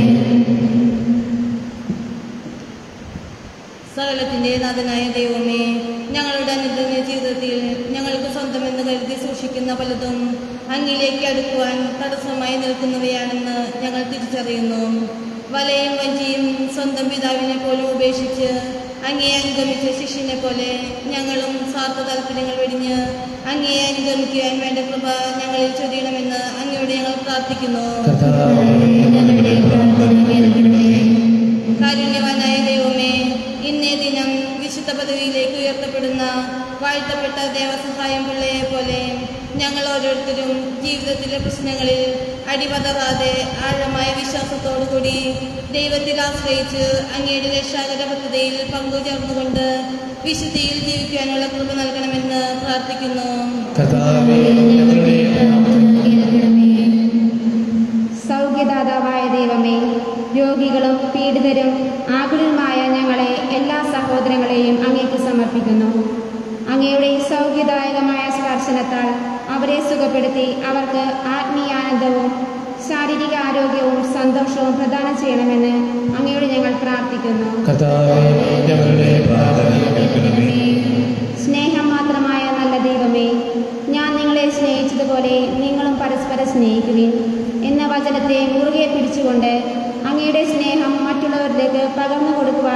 സകലത്തിന്റെ നാഥനായ ദൈവമേ ഞങ്ങളുടെ അനുദിന ജീവിതത്തിൽ ഞങ്ങൾക്ക് സ്വന്തമെന്ന് കരുതി സൂക്ഷിക്കുന്ന പലതും അങ്ങിലേക്ക് അടുക്കുവാൻ തടസ്സമായി നിൽക്കുന്നവയാണെന്ന് ഞങ്ങൾ തിരിച്ചറിയുന്നു വലയും വഞ്ചിയും സ്വന്തം പിതാവിനെ പോലും ഉപേക്ഷിച്ച് അങ്ങയെ അനുഗമിച്ച ശിഷ്യനെ പോലെ ഞങ്ങളും സ്വാർത്ഥ താല്പര്യങ്ങൾ വെടിഞ്ഞ് അങ്ങയെ അനുഗമിക്കുവാൻ വേണ്ട കൃപ ഞങ്ങളിൽ ചൊരിയണമെന്ന് അങ്ങയോട് ഞങ്ങൾ പ്രാർത്ഥിക്കുന്നു കർത്താവെ ഞങ്ങളുടെ പ്രാർത്ഥന കേൾക്കണമേ കാരുണ്യവാനായ ദൈവമേ ഇന്നേ ദിനം വിശുദ്ധ പദവിയിലേക്ക് ഉയർത്തപ്പെടുന്ന വാഴ്ത്തപ്പെട്ട ദേവസഹായം പിള്ളയെ പോലെ ഞങ്ങൾ ഓരോരുത്തരും ജീവിതത്തിലെ പ്രശ്നങ്ങളിൽ അടിപതറാതെ ആഴമായ വിശ്വാസത്തോടുകൂടി ദൈവത്തിൽ ആശ്രയിച്ച് അങ്ങയുടെ രക്ഷാകര പദ്ധതിയിൽ പങ്കുചേർന്നുകൊണ്ട് വിശുദ്ധിയിൽ ജീവിക്കുവാനുള്ള കൃപ നൽകണമെന്ന് പ്രാർത്ഥിക്കുന്നു കർത്താവെ ഞങ്ങളുടെ കേൾക്കണമേ സൗഖ്യദാതാവായ ദൈവമേ രോഗികളും പീഡിതരും ആകുലരുമായ ഞങ്ങളെ എല്ലാ സഹോദരങ്ങളെയും അങ്ങേക്ക് സമർപ്പിക്കുന്നു അങ്ങയുടെ സൗഖ്യദായകമായ സ്പർശനത്താൽ അവരെ സുഖപ്പെടുത്തി അവർക്ക് ആത്മീയാനന്ദവും ശാരീരിക ആരോഗ്യവും സന്തോഷവും പ്രദാനം ചെയ്യണമെന്ന് അങ്ങയോട് ഞങ്ങൾ പ്രാർത്ഥിക്കുന്നു കർത്താവെ ഞങ്ങളുടെ പ്രാർത്ഥന കേൾക്കണമേ സ്നേഹം മാത്രമായ നല്ല ദൈവമേ ഞാൻ നിങ്ങളെ സ്നേഹിച്ചതുപോലെ നിങ്ങളും പരസ്പരം സ്നേഹിക്കുവിൻ എന്ന വചനത്തെ മുറുകെ പിടിച്ചുകൊണ്ട് അങ്ങയുടെ സ്നേഹം മറ്റുള്ളവരിലേക്ക് പകർന്നു കൊടുക്കുവാൻ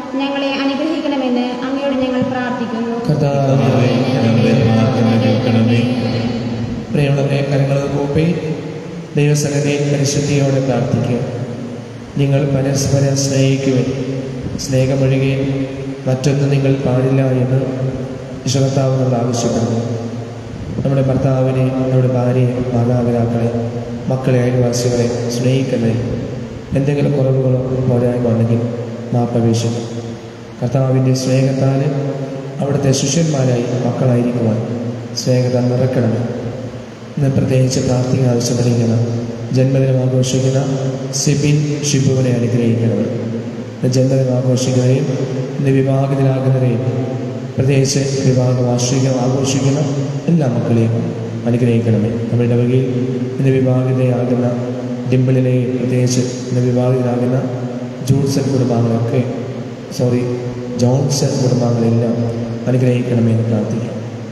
ഞങ്ങളെ അനുഗ്രഹിക്കണമെന്ന് അങ്ങയോട് ഞങ്ങൾ പ്രാർത്ഥിക്കുന്നു കർത്താവേ ഞങ്ങളുടെ പ്രാർത്ഥന കേൾക്കണമേ പ്രിയമുള്ളവരെ കരങ്ങൾ കൂപ്പി ദൈവസന്നിധിയിൽ പരിശുദ്ധിയോടെ പ്രാർത്ഥിക്കുക നിങ്ങൾ പരസ്പരം സ്നേഹിക്കുവിൻ സ്നേഹമൊഴികെ മറ്റൊന്നും നിങ്ങൾ പാടില്ല എന്ന് വിശ്വകർത്താവ് നമ്മൾ ആവശ്യപ്പെടുന്നു നമ്മുടെ ഭർത്താവിനെ നമ്മുടെ ഭാര്യയെ മാതാപിതാക്കളെ മക്കളെ അയൽവാസികളെ സ്നേഹിക്കുന്നതിൽ എന്തെങ്കിലും കുറവുകളോ പോരായ്മ ഉണ്ടെങ്കിൽ മാപ്പപേക്ഷിക്കും കർത്താവിൻ്റെ സ്നേഹത്താൽ അവിടുത്തെ ശിഷ്യന്മാരായി മക്കളായിരിക്കുവാൻ സ്നേഹത നിറക്കണം ഇന്ന് പ്രത്യേകിച്ച് പ്രാർത്ഥിക്കാൻ ആവശ്യപ്പെട്ടിരിക്കുന്ന ജന്മദിനം ആഘോഷിക്കുന്ന സിബിൻ ഷിബുവിനെ അനുഗ്രഹിക്കണം ഇന്ന് ജന്മദിനം ആഘോഷിക്കുന്നവരെയും ഇന്ന് വിവാഹിതരാകുന്നവരെയും പ്രത്യേകിച്ച് വിവാഹ വാർഷികം ആഘോഷിക്കുന്ന എല്ലാ മക്കളെയും അനുഗ്രഹിക്കണമേ നമ്മുടെ വകയിൽ ഇന്ന് വിവാഹിതയാകുന്ന ഡിമ്പിളിനെയും പ്രത്യേകിച്ച് ഇന്ന് വിവാഹിതരാകുന്ന ജൂൺസൺ കുടുംബാംഗങ്ങളൊക്കെ സോറി ജോൺസൺ കുടുംബാംഗങ്ങളെല്ലാം അനുഗ്രഹിക്കണമേ എന്ന് പ്രാർത്ഥിക്കാം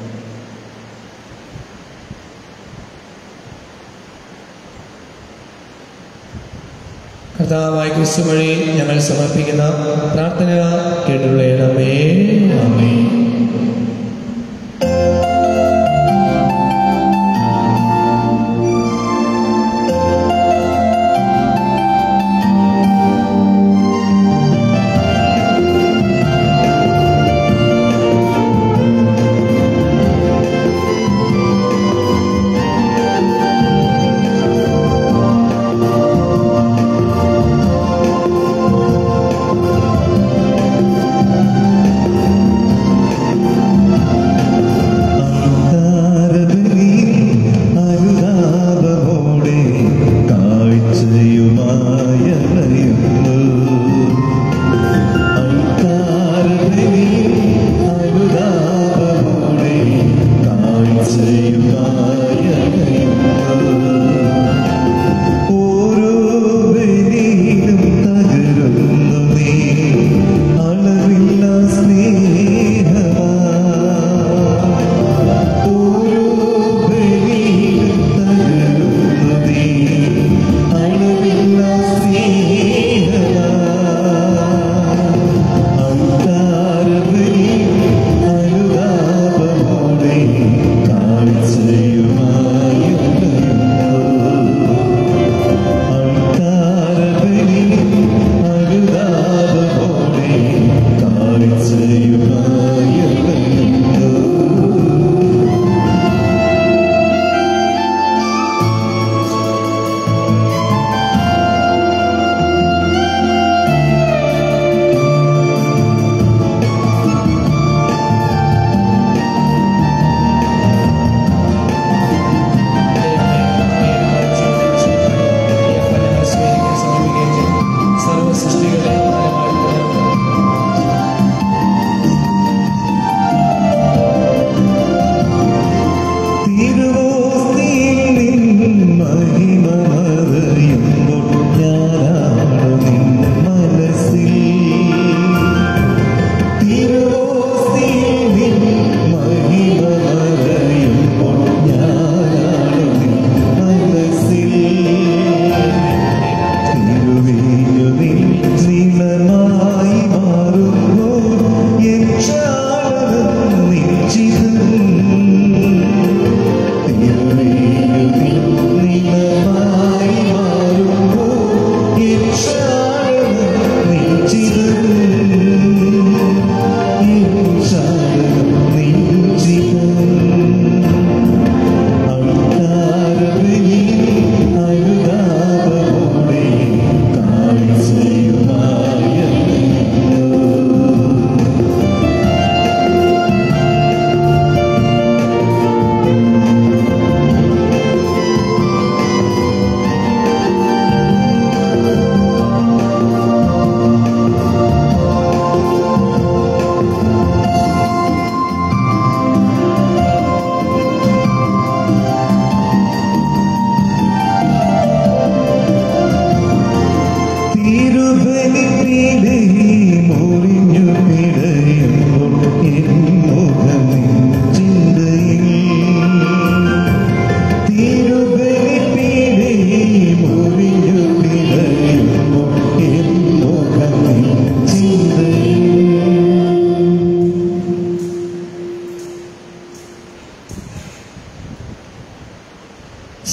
കർത്താവായ ക്രിസ്തു വഴി ഞങ്ങൾ സമർപ്പിക്കുന്ന പ്രാർത്ഥന കേട്ടുള്ളണമേ ഞങ്ങളുടെ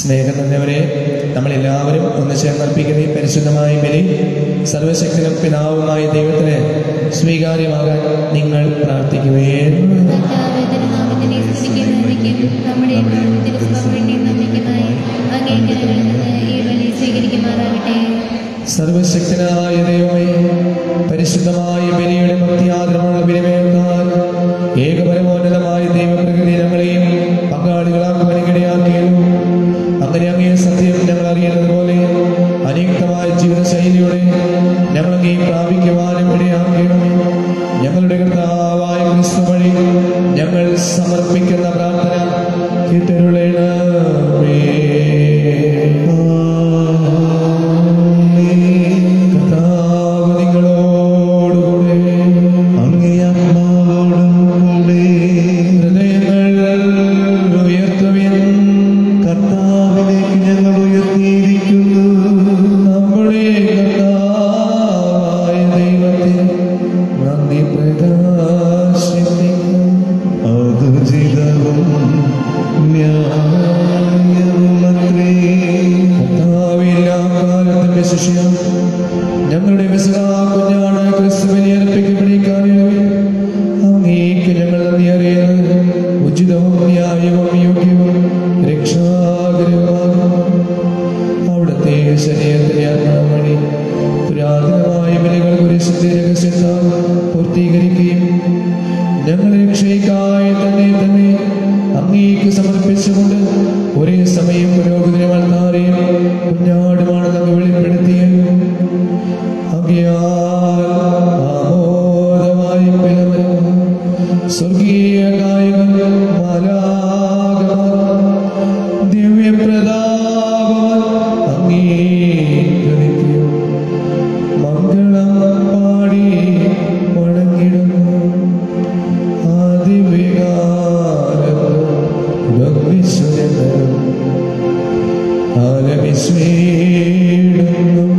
സ്നേഹം നിറഞ്ഞവരെ നമ്മളെല്ലാവരും ഒന്ന് ചേർന്നർപ്പിക്കുന്ന ഈ പരിശുദ്ധമായ ബലി സർവശക്തനും പിതാവുമായ ദൈവത്തിന് സ്വീകാര്യമാകാൻ നിങ്ങൾ പ്രാർത്ഥിക്കുകയും കർത്താവേ, തിരുനാമത്തിനെ സ്തുതിക്കുന്നതിനും നമ്മുടെ തിരുസഭ വേണ്ടി നന്ദിക്കുന്നതായി അങ്ങേക്കരങ്ങളിൽ നിന്ന് ഈ ബലി സ്വീകരിക്കുമാറാകട്ടെ സർവശക്തനായ ദൈവമേ പരിശുദ്ധമായ ബലിയുടെ ഭക്തിയാദരമുള്ള വിനിമയത്താൽ ഏകപരമോന്നതമായ ദൈവപ്രകൃതി ഞങ്ങളെയും പങ്കാളികളാക്കുവാൻ ഇടയാക്കിയല്ലോ അങ്ങനെ അങ്ങേ സത്യം ഞങ്ങൾ അറിയുന്നത് പോലെ അനിയുക്തമായ ജീവിതശൈലിയുടെ ഞങ്ങൾ അങ്ങേ പ്രാപിക്കുവാനും ഇടയാക്കിയണമേ ഞങ്ങളുടെ കർത്താവായ ക്രിസ്തു വഴി ഞങ്ങൾ സമർപ്പിക്കുന്ന പ്രാർത്ഥന കേട്ടരുളണമേ കർത്താവ് നിങ്ങളോടുകൂടെ അങ്ങയാത്മാവോടും കൂടെ ഹൃദയങ്ങൾ ഉയർത്തുവിൻ കർത്താവിലേക്ക് ഞങ്ങൾ ഉയർത്തിയിരിക്കുന്നു നമ്മുടെ കർത്താവായ ദൈവത്തിന് നന്ദി പ്രകാശിപ്പിക്കും അതുചിതവും ന്യായവുമത്രേ കർത്താവില്ലാ കാലത്തിന്റെ ശിഷ്യം ഞങ്ങളുടെ വിസകാ കുഞ്ഞാണ് ക്രിസ്തുവിനെ അർപ്പിക്കപ്പെടിക്കാറിയവേ അങ്ങേക്ക് ഞങ്ങൾ നന്ദി അറിയുന്നത് ഉചിതവും ന്യായവും യോഗ്യവും രക്ഷാകരവുമാകും അവിടുത്തെ ശരീരത്തിലെ അർപ്പണം വഴി പുരാതനമായ ബലികൾ കുരിശിന്റെ രഹസ്യത്താൽ പൂർത്തീകരിക്കുകയും ഞങ്ങളെ രക്ഷയ്ക്കായി തന്നെ തന്നെ അങ്ങേക്ക് സമർപ്പിച്ചുകൊണ്ട് ഒരേ സമയം പുരോഗതിനെ വളർത്താരെയും കുഞ്ഞാടുമാണെന്ന് അങ്ങ് വെളിപ്പെടുത്തിയല്ലോ ആകയാൽ ആമോദമായി പിളവരും സ്വർഗീയ ഗായകൻ മാലാകമാർ ദിവ്യപ്രതാപം അംഗീകരിക്കും മംഗളം പാടി വണങ്ങിടുന്നു ആദിവികാരം വിശ്വനും ആലമിസ്വീടുന്നു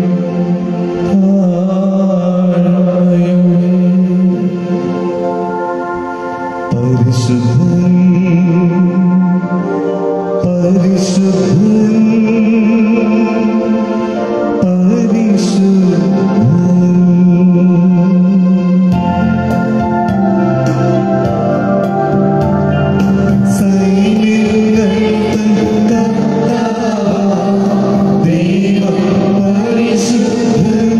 പരിശുദ്ധൻ പരിശുദ്ധൻ പരിശുദ്ധൻ സൈന്യങ്ങൾ തൻ കർത്താവാം ദൈവം പരിശുദ്ധൻ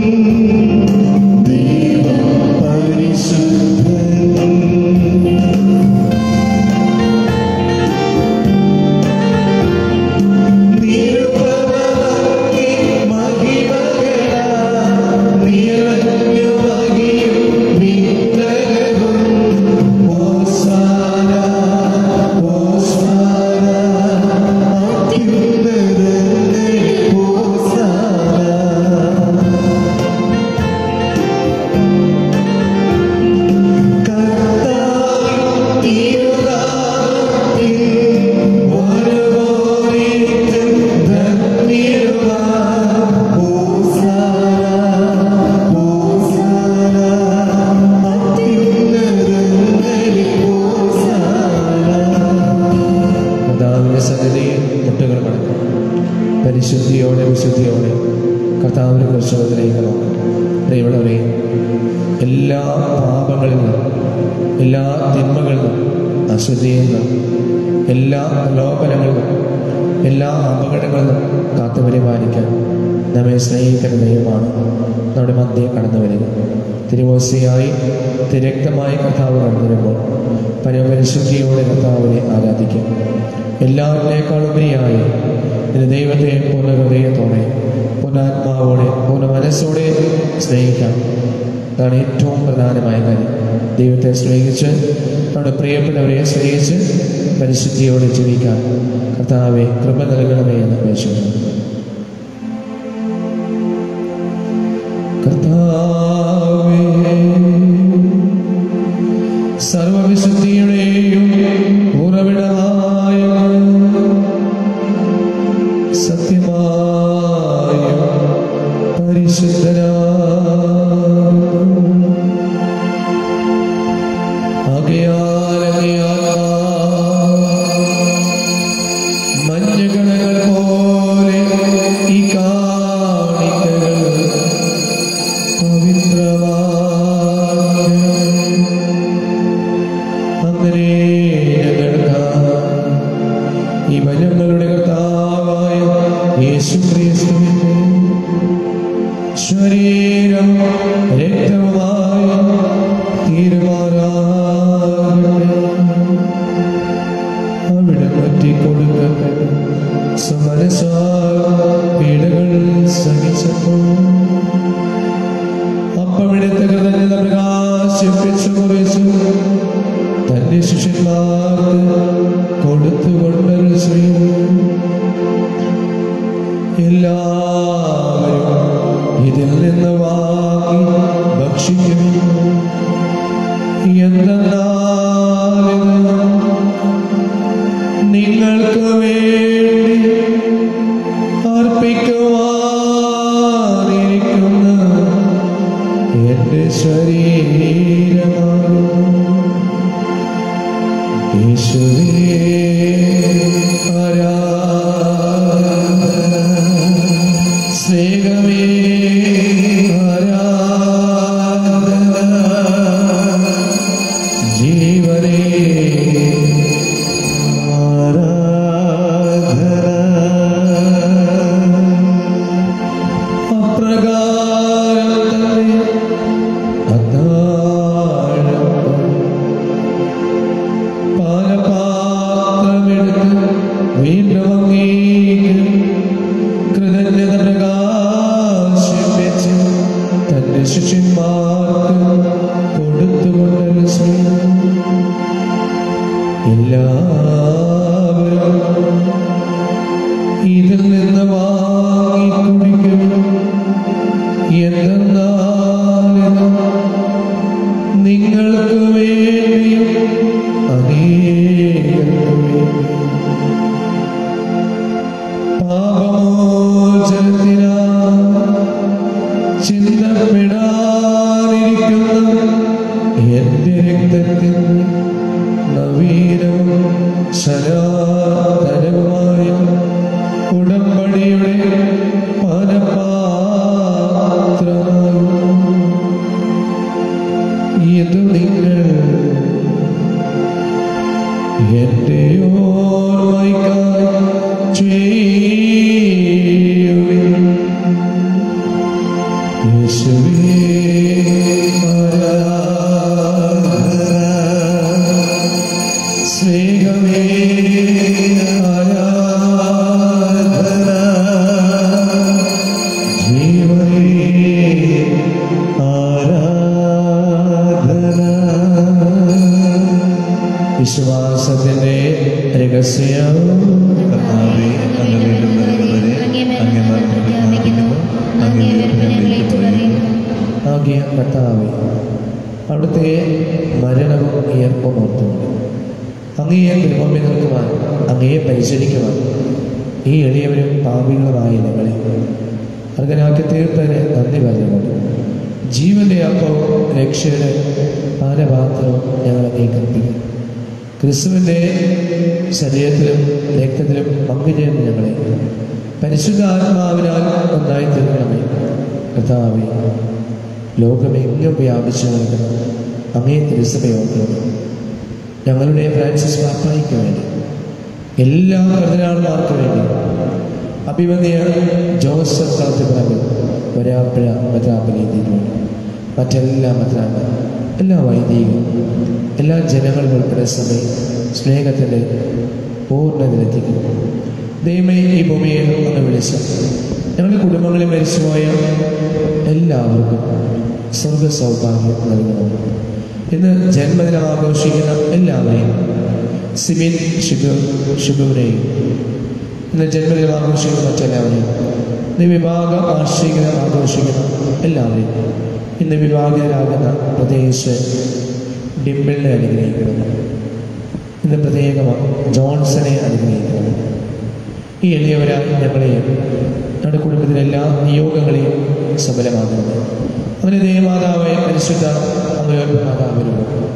ദൈവം പരിശുദ്ധൻ നിരുപമമങ്ങി മഹിമകളാ നിറഞ്ഞു മഹിയും വിണ്ണകവും ഓസാന ഓസാന അത്യുന്നതങ്ങളിൽ ഓസാന കർത്താവിൻ തിരുനാമത്തിൽ വരുവോരേറ്റം ധന്യരുമാം. ഹോസാന, ഹോസാന, അത്യുന്നതങ്ങളിൽ ഹോസാന. കർത്താവിന്റെ സന്നിധിയിൽ മുട്ടുകൾ മടക്കും പരിശുദ്ധിയോടെ വിശുദ്ധിയോടെ കർത്താവിന്റെ പ്രശ്നത്തിലേക്ക് നോക്കും ദൈവളവരെ എല്ലാ പാപങ്ങളിൽ നിന്നും എല്ലാ തിന്മകളിൽ നിന്നും അശുദ്ധിയിൽ നിന്നും എല്ലാ ലോപനങ്ങളിൽ നിന്നും എല്ലാ അപകടങ്ങളിൽ നിന്നും കാത്തു പരിപാലിക്കാൻ നമ്മെ സ്നേഹിക്കുന്ന ദൈവമാണ് നമ്മുടെ മധ്യേ കടന്നു വരിക തിരുവോസിയായി തിരക്തമായി കർത്താവ് കടന്നു വരുമ്പോൾ പരമപരിശുദ്ധിയോടെ കർത്താവിനെ ആരാധിക്കും എല്ലാവരിനേക്കാളുപരിയായി നിന്റെ ദൈവത്തെ പൂർണ്ണ ഹൃദയത്തോടെ പൂർണ്ണാത്മാവോടെ പൂർണ്ണ മനസ്സോടെ സ്നേഹിക്കാം അതാണ് ഏറ്റവും പ്രധാനമായ കാര്യം ദൈവത്തെ സ്നേഹിച്ച് നമ്മുടെ പ്രിയപ്പെട്ടവരെ സ്നേഹിച്ച് പരിശുദ്ധിയോടെ ജീവിക്കാൻ കർത്താവെ കൃപ നൽകണമേ എന്ന് അപേക്ഷിക്കുന്നു കർത്താവേ സർവവിശുദ്ധിയുടെയും ഉറവിടമായ സത്യമായ പരിശുദ്ധനാ ആകയാൽ അങ്ങയാൽ മഞ്ഞുകണകൾ എടുത്ത് കൃതജ്ഞത പ്രകാശിപ്പിച്ചു കുറിച്ചു തന്റെ ശിഷ്യന്മാർക്ക് കൊടുത്തുകൊണ്ടൊരു ചെയ്തു എല്ലാവരും ഇതിൽ നിന്ന് വാങ്ങി ഭക്ഷിക്കും എന്തെന്നാൽ നിങ്ങൾക്ക് വേണ്ടി അർപ്പിക്കുവാനിരിക്കുന്ന എന്റെ ശരീരമാണ് യേശുവേ ആരാധന സ്നേഹമേ ആരാധന ജീവനേ ആരാധന അപ്രകാരം തന്നെ അത്താഴം പാലപാത്രമെടുത്ത് വീണ്ടും അങ്ങേക്ക് കൃതജ്ഞത പ്രകാശിപ്പിച്ച് തന്റെ ശിഷ്യന്മാർക്ക് കൊടുത്തുകൊണ്ടൊരു സ്നേഹം എല്ലാവരും ഇതിൽ നിന്ന് വാങ്ങി കുടിക്കും എന്തെന്നാലിത് നിങ്ങൾക്ക് വേണ്ടിയും അനേകർക്ക് വേണ്ടി പാപമോചനത്തിനായി ചിന്തപ്പെടാതിരിക്കുന്ന എന്റെ രക്തത്തിൽ നവീനവും സനാതനവുമായ ഉടമ്പടിയുടെ പാനപാത്രമായി ഇത് നിങ്ങൾ എന്റെ ഓർമ്മയ്ക്കായി ചെയ്യുവിൻ. യേശുവേ ആരാധന. സ്നേഹമേ ആരാധന. ജീവനേ ആരാധന വിശ്വാസത്തിന്റെ രഹസ്യം കർത്താവേ, അങ്ങ് വീണ്ടും വരുന്നതുവരെ അങ്ങേ മരണം പ്രഖ്യാപിക്കുന്നു അങ്ങേ ഞങ്ങളെ തുടരുന്നു ആകിയ കർത്താവെ അവിടുത്തെ മരണവും ഉയർപ്പും ഓർത്തുകൊണ്ട് അങ്ങയെ കൃപമി നിൽക്കുവാൻ അങ്ങയെ പരിചരിക്കുവാൻ ഈ എളിയവരും പാപികളുമായ ഞങ്ങളെ അർഹനാക്കി തീർത്തതിന് നന്ദി പറഞ്ഞുകൊണ്ട് ജീവന്റെ അപ്പവും രക്ഷയുടെ പാനപാത്രവും ഞങ്ങൾ അങ്ങേക്കർപ്പിക്കും ക്രിസ്തുവിൻ്റെ ശരീരത്തിലും രക്തത്തിലും പങ്കുചേർന്ന് ഞങ്ങളെ പരിശുദ്ധ ആത്മാവിനാൽ ഒന്നായി തീർക്കണമേ കർത്താവേ ലോകമെങ്ങും വ്യാപിച്ചു നിൽക്കുന്ന അങ്ങേ തിരുസഭയോർക്കണം ഞങ്ങളുടെ ഫ്രാൻസിസ് പാപ്പായിക്ക് വേണ്ടി എല്ലാ കർദിനാൾമാർക്ക് വേണ്ടി അഭിമന്യ ജോസഫ് കളത്തിപ്പറമ്പ് ഒരാപ്പുഴ മെത്രാപലീതിക്ക് വേണ്ടി മറ്റെല്ലാ മെത്രാങ്ങൾ എല്ലാ വൈദികരും എല്ലാ ജനങ്ങളും ഉൾപ്പെടെ സഭയിൽ സ്നേഹത്തിൻ്റെ പൂർണ്ണതയിലെത്തിക്കും ദൈവമേ ഈ ഭൂമിയെ ഒന്ന് വിളിച്ച ഞങ്ങളുടെ കുടുംബങ്ങളിൽ മരിച്ചുപോയ എല്ലാവർക്കും സ്വർഗ സൗഭാഗ്യം നൽകണം ഇന്ന് ജന്മദിനം ആഘോഷിക്കുന്ന എല്ലാവരെയും സിമിൻ ഷിബു ഷിബുവിനെയും ഇന്ന് ജന്മദിനം ആഘോഷിക്കുന്ന മറ്റെല്ലാവരെയും ഇന്ന് വിവാഹ വാർഷികം ആഘോഷിക്കുന്ന എല്ലാവരെയും ഇന്ന് വിവാഹിതരാകുന്ന പ്രദേശ് ഡിമ്പിളിനെ അനുഗ്രഹിക്കണം ഇന്ന് പ്രത്യേകമാണ് ജോൺസനെ അനുഗ്രഹിക്കണം ഈ എളിയവരായി ഞങ്ങളെയും ഞങ്ങളുടെ കുടുംബത്തിലെ എല്ലാ നിയോഗങ്ങളെയും സഫലമാകുന്നത് അവന് ദേവമാതാവായ പരിശുദ്ധ അമ്മയോട് മാതാവിനും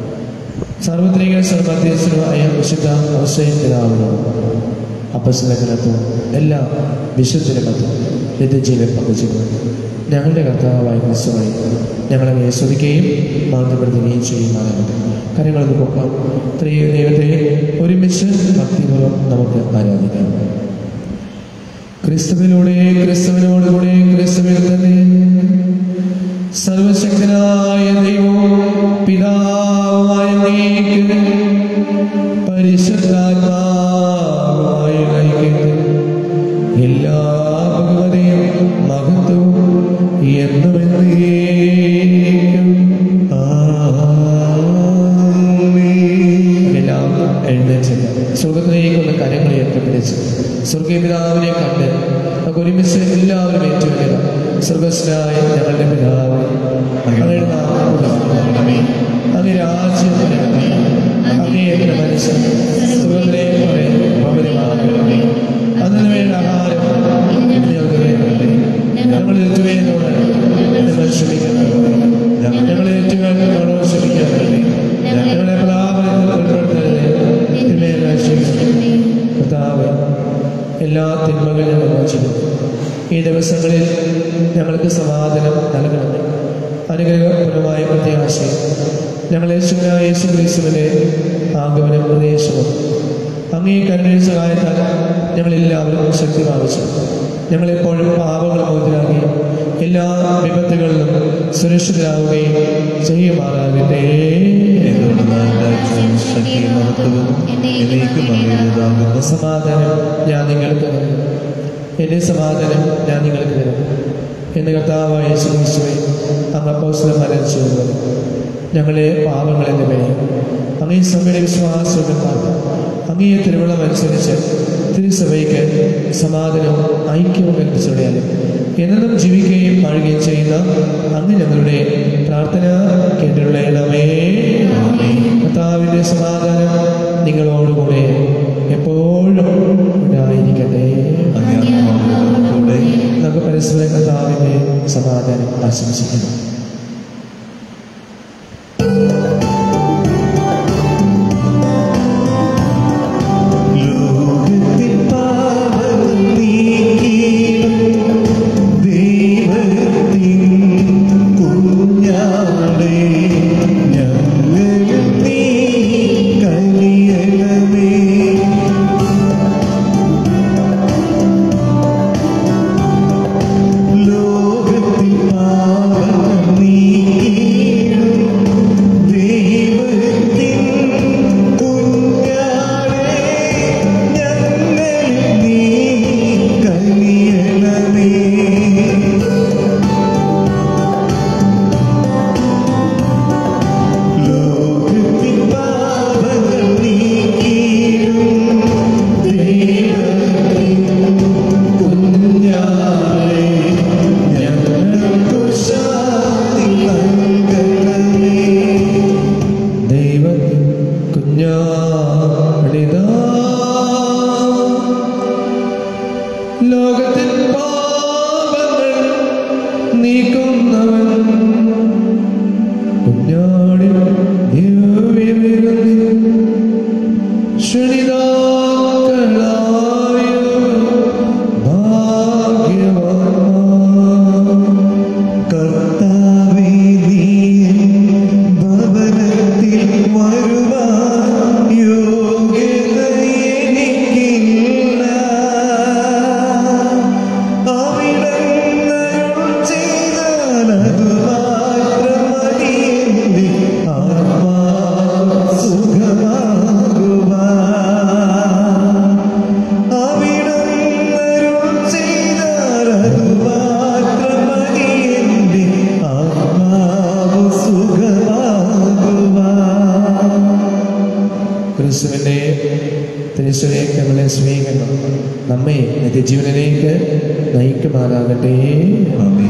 സാർവത്രിക സർവധ്യസ്ഥനുമായ വിശുദ്ധ അവസരം പിതാവിനും അപ്പസ്ലഗ്രഹത്തും എല്ലാ വിശുദ്ധരകത്തും നിത്യജീവൻ പങ്കുചേരുന്നു ഞങ്ങളുടെ കർത്താവായ ക്രിസ്തുവായി ഞങ്ങളെ ആസ്വദിക്കുകയും മാതൃപ്പെടുത്തുകയും ചെയ്യുമാറാകട്ടെ കാര്യങ്ങളൊക്കെ പൊക്കാം ത്രിയ ദൈവത്തെ ഒരുമിച്ച് ഭക്തിപൂർവ്വം നമുക്ക് ആരാധിക്കാം ക്രിസ്തുവിലൂടെ ക്രിസ്തുവിനോടുകൂടെ ക്രിസ്തുവിൽ തന്നെ സർവശക്തനായ ദൈവവും പിതാവായ നീക്ക് പരിശുദ്ധാത്മാവായ ഐക്യത്തിൽ എല്ലാ ഭഗവതയും മഹത്വവും എന്നുമെന്നേക്കും വിളിച്ച് സ്വർഗീയ പിതാവിനെ കണ്ട് നമുക്ക് ഒരുമിച്ച് എല്ലാവരും ഏറ്റുവരിക സ്വർഗസ്നായ ഞങ്ങളുടെ പിതാവ് അങ്ങയുടെ നാമം ഉയർത്തപ്പെടണമേ. അങ്ങ് രാജ്യം വരണമേ. അങ്ങയുടെ മനസ്സ് സ്വർഗത്തിലെ പോലെ ഭവനമാകണമേ അതിന് വേണ്ട ആഹാരം ഇന്ന് ഞങ്ങൾക്ക് വേണ്ടേ ഞങ്ങൾ ഏറ്റുവേനോട് ഞങ്ങൾ ക്ഷമിക്കുന്നത് ഞങ്ങൾ ഏറ്റുവേനോട് ക്ഷമിക്കാറുണ്ട് ഞങ്ങളെ പ്രലാപനത്തിൽ ഉൾപ്പെടുത്തരുതേ തിന്മയെ രക്ഷിക്കണമേ കർത്താവ് എല്ലാ തിന്മകളും ഞങ്ങൾ മോചിക്കുന്നു ഈ ദിവസങ്ങളിൽ ഞങ്ങൾക്ക് സമാധാനം നൽകണമേ അനുഗ്രഹപരമായ പ്രത്യാശയും ഞങ്ങളെ യേശുവിനായ യേശു ക്രിസ്തുവിനെ ആഗമനം പ്രദേശവും അങ്ങേ കരുണയും സഹായത്താൽ ഞങ്ങളെല്ലാവരും ശക്തി പ്രാപിച്ചു ഞങ്ങളെപ്പോഴും പാപങ്ങൾ മോചനാക്കി എല്ലാ വിപത്തുകളിലും സുരക്ഷിതരാകുകയും ചെയ്യുമാറാകട്ടെ ശക്തിയും മഹത്വവും എന്നേക്കും അങ്ങയുടേതാകുന്നു സമാധാനം ഞാൻ നിങ്ങൾക്ക് തരുന്നു എൻ്റെ സമാധാനം ഞാൻ നിങ്ങൾക്ക് തരുന്നു എന്ന് കർത്താവായ യേശു ക്രിസ്തുവെ അങ്ങ് അപ്പോസ്തലൻ മരച്ചു ഞങ്ങളെ പാപങ്ങളെന്ന് പേരും അങ്ങേ സഭയുടെ വിശ്വാസവും അങ്ങേ തിരുവള്ളം അനുസരിച്ച് തിരുസഭയ്ക്ക് സമാധാനവും ഐക്യവും കൽപ്പിച്ചുടയാലും എന്നും ജീവിക്കുകയും വാഴുകയും ചെയ്യുന്ന അങ്ങ് ഞങ്ങളുടെ പ്രാർത്ഥന കേട്ടിട്ടുള്ളമേ കർത്താവിൻ്റെ സമാധാനം നിങ്ങളോടുകൂടെ എപ്പോഴും ഉണ്ടായിരിക്കട്ടെ കൂടെ നമുക്ക് പരസ്പരം കർത്താവിൻ്റെ സമാധാനം ആശംസിക്കുന്നു ലോകത്തിൻ പാപം നീക്കിയിടും ദൈവത്തിൻ കുഞ്ഞാടേ ഞങ്ങളിൽ നീ കനിയണമേ ലോകത്തിൻ പാപം നീക്കിയിടും ദൈവത്തിൻ കുഞ്ഞാടേ ഞങ്ങളിൽ നീ കനിയണമേ ലോകത്തിൻ പാപങ്ങൾ നീക്കിയിടും ദൈവത്തിൻ കുഞ്ഞാടേ ഞങ്ങൾക്കു ശാന്തി നൽകണമേ ദൈവത്തിൻ കുഞ്ഞാടിതാ ലോകത്തിൻ പാപങ്ങൾ നീക്കുന്നവൻ കുഞ്ഞാടിൻ ദിവ്യവിരുന്നിൽ ക്ഷണിതാക്കളായ ഭാഗ്യവാന്മാർ കർത്താവേ നീ ഭവനത്തിൽ വരുവാൻ യോഗ്യത എനിക്കില്ല അവിടന്നരുൾ ചെയ്താൽ അത് മാത്രം മതി എൻ്റെ ആത്മാവ് സുഖമാകുവാൻ അവിടന്നരുൾ ചെയ്താൽ അത് മാത്രം മതി എൻ്റെ ആത്മാവ് സുഖമാകുവാൻ ക്രിസ്തുവിൻ്റെ തിരുസലേക്ക് നമ്മളെ സ്വീകരണം നമ്മെ നിത്യജീവനിലേക്ക് നയിക്കുമാറാകട്ടെ ആമേൻ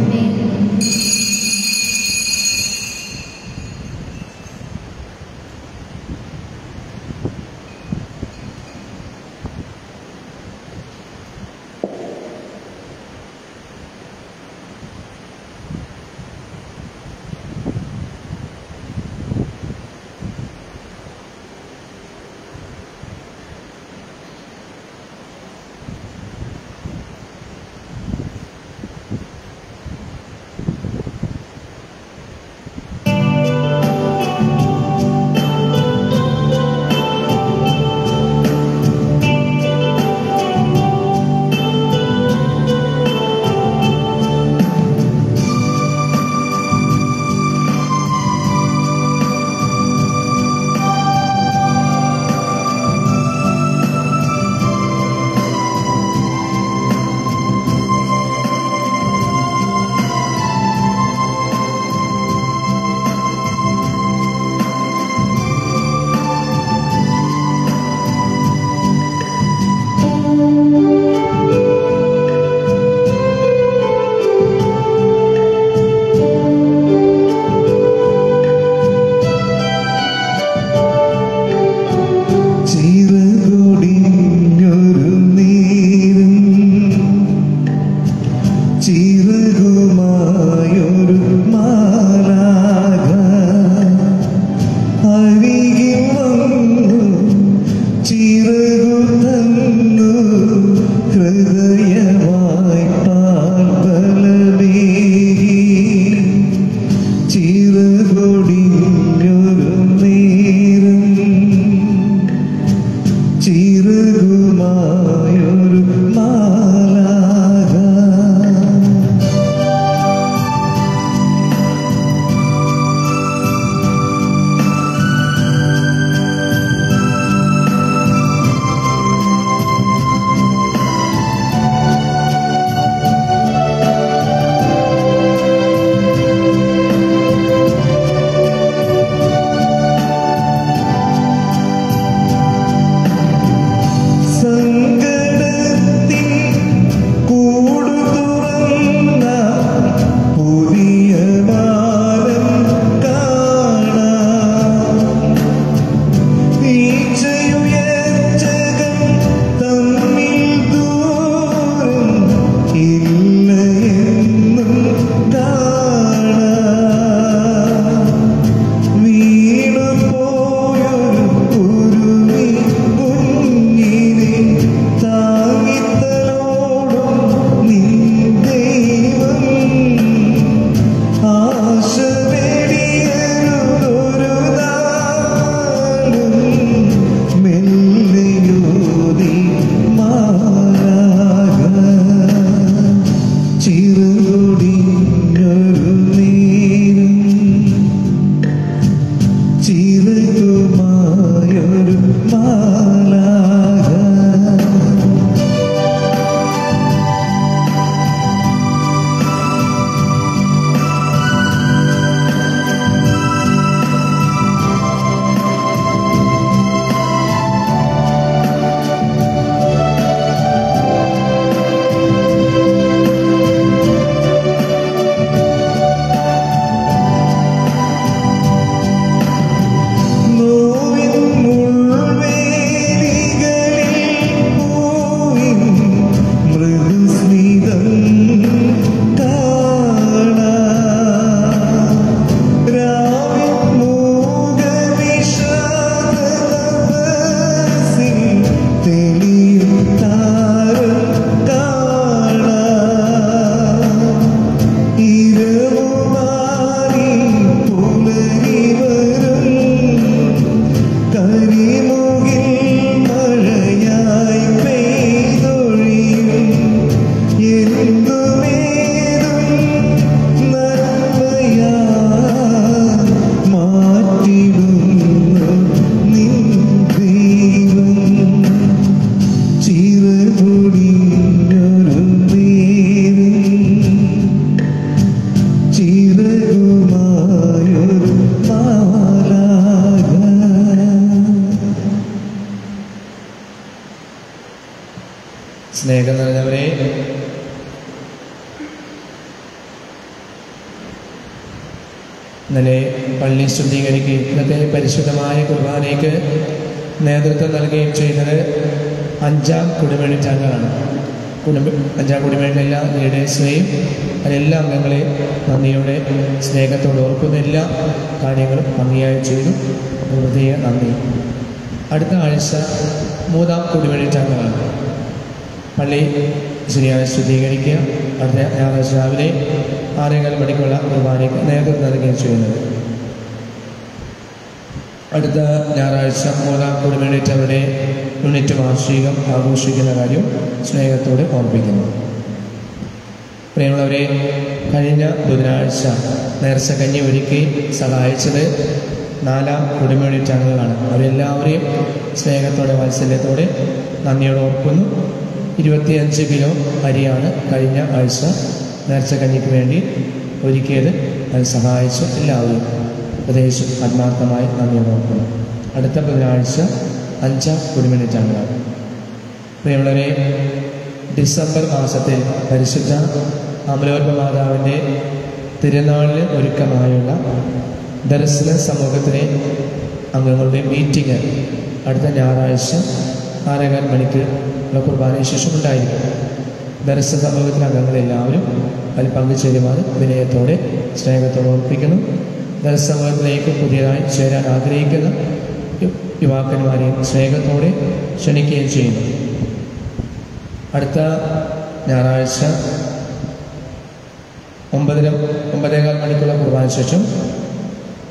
ചിറുകൊടിഞ്ഞൊരു നേരം ചിറുകുമായൊരു മാലാക സങ്കടത്തിൻ കൂടു തുറന്ന പുതിയ മാനം കാണാം വീഴ്ചയുയർച്ചകൾ തമ്മിൽ ദൂരം ഇല്ല എന്നും കാണാം വീണുപോയൊരു കുരുവി കുഞ്ഞിനെ താങ്ങിത്തലോടും നിൻ ദൈവം ആശ വെടിയരുതൊരു നാളും മെല്ലയോതി മാറാക ചിറുകൊടിഞ്ഞൊരു നേരം ചിറകുമായൊരു മാലാക നോവിൻ മുൾവേലികളിൽ പൂവിൻ മൃദുസ്മിതം കാണാം. രാവിൻ മൂകവിഷാദതപസ്സിൽ തെളിയും താരം കാണാം. ഇരുമാറി പുലരി വരും കരിമുകിൽ മഴയായി പെയ്തൊഴിയും എന്തുമേതും നന്മയാ മാറ്റിടുന്നു നിൻ ദൈവം ചിറകുടിഞ്ഞൊരു നേരം ചിറകുമായൊരു മാലാക സ്നേഹം നിറഞ്ഞവരെ ഇന്നലെ പള്ളി ശുദ്ധീകരിക്കുകയും ഇന്നത്തെ പരിശുദ്ധമായ കുർബാനയ്ക്ക് നേതൃത്വം നൽകുകയും ചെയ്തത് അഞ്ചാം കുടിമേണിറ്റാങ്കാണ് കുടുംബ അഞ്ചാം കുടിമേണിലെ എല്ലാ ലീഡേഴ്സിനെയും അതിലെല്ലാ അംഗങ്ങളെയും നന്ദിയോടെ സ്നേഹത്തോടെ ഓർക്കുന്ന എല്ലാ കാര്യങ്ങളും ഭംഗിയായി ചെയ്തു ഹൃദയ നന്ദി അടുത്ത ആഴ്ച മൂന്നാം കുടിമേണിറ്റാങ്കാണ് പള്ളി ശരിയായി ശുദ്ധീകരിക്കുക അടുത്ത ഞായറാഴ്ച രാവിലെ ആറേകാൽ മണിക്കുള്ള കുർബാനയ്ക്ക് നേതൃത്വം നൽകുകയും ചെയ്യുന്നത് അടുത്ത ഞായറാഴ്ച മൂന്നാം കുടുംബേറ്റവരുടെ യൂണിറ്റ് വാർഷികം ആഘോഷിക്കുന്ന കാര്യം സ്നേഹത്തോടെ ഓർമ്മിക്കുന്നു പ്രിയമുള്ളവരെ കഴിഞ്ഞ ബുധനാഴ്ച നേർച്ച കഞ്ഞി ഒരുക്കി സഹായിച്ചത് നാലാം കുടുംബയൂണിറ്റ് അംഗങ്ങളാണ് അവരെല്ലാവരെയും സ്നേഹത്തോടെ വാത്സല്യത്തോടെ നന്ദിയോടെ ഓർക്കുന്നു ഇരുപത്തിയഞ്ച് കിലോ അരിയാണ് കഴിഞ്ഞ ആഴ്ച നേർച്ച കഞ്ഞിക്ക് വേണ്ടി ഒരുക്കിയത് അത് സഹായിച്ച എല്ലാവരും പ്രദേശം ആത്മാർത്ഥമായി നന്ദിയോടെ ഓർക്കുന്നു അടുത്ത ബുധനാഴ്ച അഞ്ചാം കുടുംബയൂണിറ്റ് അംഗങ്ങളാണ് പ്രിയമുള്ളവരെ ഡിസംബർ മാസത്തിൽ പരിശുദ്ധ അമലോത്ഭ മാതാവിൻ്റെ തിരുനാളിന് ഒരുക്കമായുള്ള ദർശന സമൂഹത്തിലെ അംഗങ്ങളുടെ മീറ്റിംഗ് അടുത്ത ഞായറാഴ്ച ആറേകാൽ മണിക്ക് ഉള്ള കുർബാനയ്ക്ക് ശേഷം ഉണ്ടായിരിക്കും ദർശന സമൂഹത്തിലെ അംഗങ്ങളെല്ലാവരും അതിൽ പങ്കുചേരുവാൻ വിനയത്തോടെ സ്നേഹത്തോടെ ഓർപ്പിക്കുന്നു ദർശന സമൂഹത്തിലേക്ക് പുതിയതായി ചേരാൻ ആഗ്രഹിക്കുന്ന യു- യുവാക്കന്മാരെയും സ്നേഹത്തോടെ ക്ഷണിക്കുകയും ചെയ്യുന്നു അടുത്ത ഞായറാഴ്ച ഒമ്പതിന് ഒമ്പതേകാൽ മണിക്കുള്ള കുർബാന ശേഷം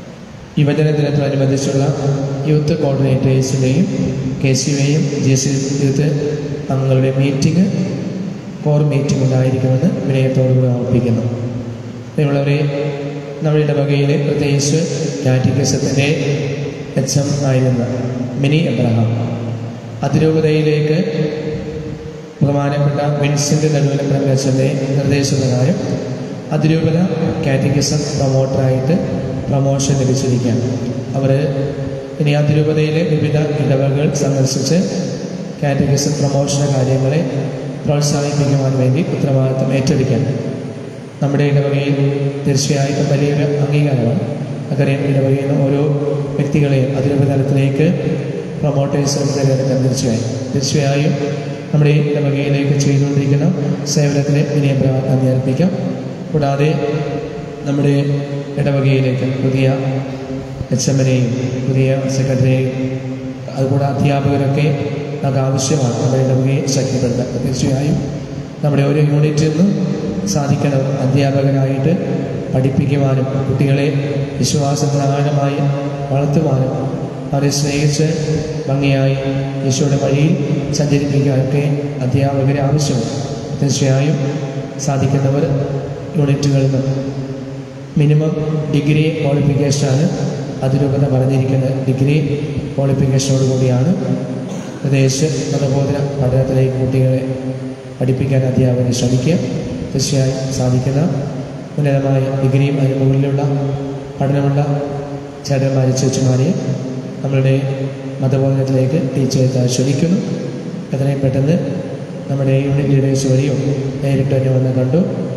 യുവജന ദിനത്തോടനുബന്ധിച്ചുള്ള യൂത്ത് കോർഡിനേറ്റേഴ്സിൻ്റെയും കെ സി വൈയും ജി എസ് യൂത്ത് അംഗങ്ങളുടെ മീറ്റിംഗ് കോർ മീറ്റിംഗ് ഉണ്ടായിരിക്കുമെന്ന് വിനയത്തോടുകൂടി ഓർപ്പിക്കുന്നു നിങ്ങളവരെ നമ്മുടെ ഇടവകയിലെ പ്രത്യേകിച്ച് കാറ്റിക്കസത്തിൻ്റെ എച്ച് എം ആയിരുന്ന മിനി എബ്രഹാം അതിരൂപതയിലേക്ക് ബഹുമാനപ്പെട്ട വിൻസെൻ്റ് നെടുവലപ്പുറം അച്ഛൻ്റെ നിർദ്ദേശപ്രകാരം അതിരൂപത കാറ്റഗിസം പ്രൊമോട്ടറായിട്ട് പ്രൊമോഷൻ ലഭിച്ചിരിക്കുകയാണ് അവർ ഇനി അതിരൂപതയിലെ വിവിധ ഇടവകൾ സന്ദർശിച്ച് കാറ്റഗിസം പ്രൊമോഷൻ കാര്യങ്ങളെ പ്രോത്സാഹിപ്പിക്കുവാൻ വേണ്ടി ഉത്തരവാദിത്തം ഏറ്റെടുക്കാൻ നമ്മുടെ ഇടവകയിൽ തീർച്ചയായിട്ടും വലിയൊരു അംഗീകാരമാണ് നമുക്കറിയാം ഇടവകയിൽ നിന്ന് ഓരോ വ്യക്തികളെയും അതിരൂപ തലത്തിലേക്ക് പ്രൊമോട്ടേഴ്സ് തിരഞ്ഞെടുക്കാൻ തീർച്ചയായും തീർച്ചയായും നമ്മുടെ ഈ ഇടവകയിലേക്ക് ചെയ്തുകൊണ്ടിരിക്കുന്ന സേവനത്തിന് വിനയ നന്ദി അർപ്പിക്കാം കൂടാതെ നമ്മുടെ ഇടവകയിലേക്ക് പുതിയ എച്ച് എമ്മിനെയും പുതിയ സെക്രട്ടറിയെയും അതുകൂടെ അധ്യാപകരൊക്കെ നമുക്ക് ആവശ്യമാണ് നമ്മുടെ ഇടവകയെ ശക്തിപ്പെടുത്താൻ തീർച്ചയായും നമ്മുടെ ഓരോ യൂണിറ്റിൽ നിന്നും സാധിക്കണം അധ്യാപകരായിട്ട് പഠിപ്പിക്കുവാനും കുട്ടികളെ വിശ്വാസപ്രധാനമായി വളർത്തുവാനും അവരെ സ്നേഹിച്ച് ഭംഗിയായി ഈശോയുടെ വഴിയിൽ സഞ്ചരിപ്പിക്കാനൊക്കെ അധ്യാപകരെ ആവശ്യമാണ് തീർച്ചയായും സാധിക്കുന്നവർ യൂണിറ്റുകളിൽ നിന്ന് മിനിമം ഡിഗ്രി ക്വാളിഫിക്കേഷനാണ് അതിരൂപത പറഞ്ഞിരിക്കുന്നത് ഡിഗ്രി ക്വാളിഫിക്കേഷനോട് കൂടിയാണ് പ്രദേശ മതബോധന പഠനത്തിലേക്ക് കുട്ടികളെ പഠിപ്പിക്കാൻ അധ്യാപകരെ ശ്രമിക്കുക തീർച്ചയായും സാധിക്കുന്ന ഉന്നതമായ ഡിഗ്രിയും അതിന് മുകളിലുള്ള പഠനമുള്ള ചേട്ടന്മാരെ ചേച്ചിമാരെയും നമ്മളുടെ മതബോധനത്തിലേക്ക് ടീച്ചറെ ക്ഷണിക്കുന്നു എത്രയും പെട്ടെന്ന് നമ്മുടെ യൂണിറ്റ് ലീഡേഴ്സ് വഴിയോ നേരിട്ട് തന്നെ വന്ന് കണ്ടു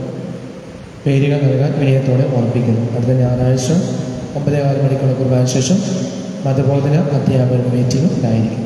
പേരുകൾ നൽകാൻ വിനയത്തോടെ ഓർപ്പിക്കുന്നു അടുത്ത ഞായറാഴ്ച ഒമ്പതേകാല മണിക്കുള്ള കുർബാന ശേഷം മതബോധന അധ്യാപക മീറ്റിംഗ് ഉണ്ടായിരിക്കും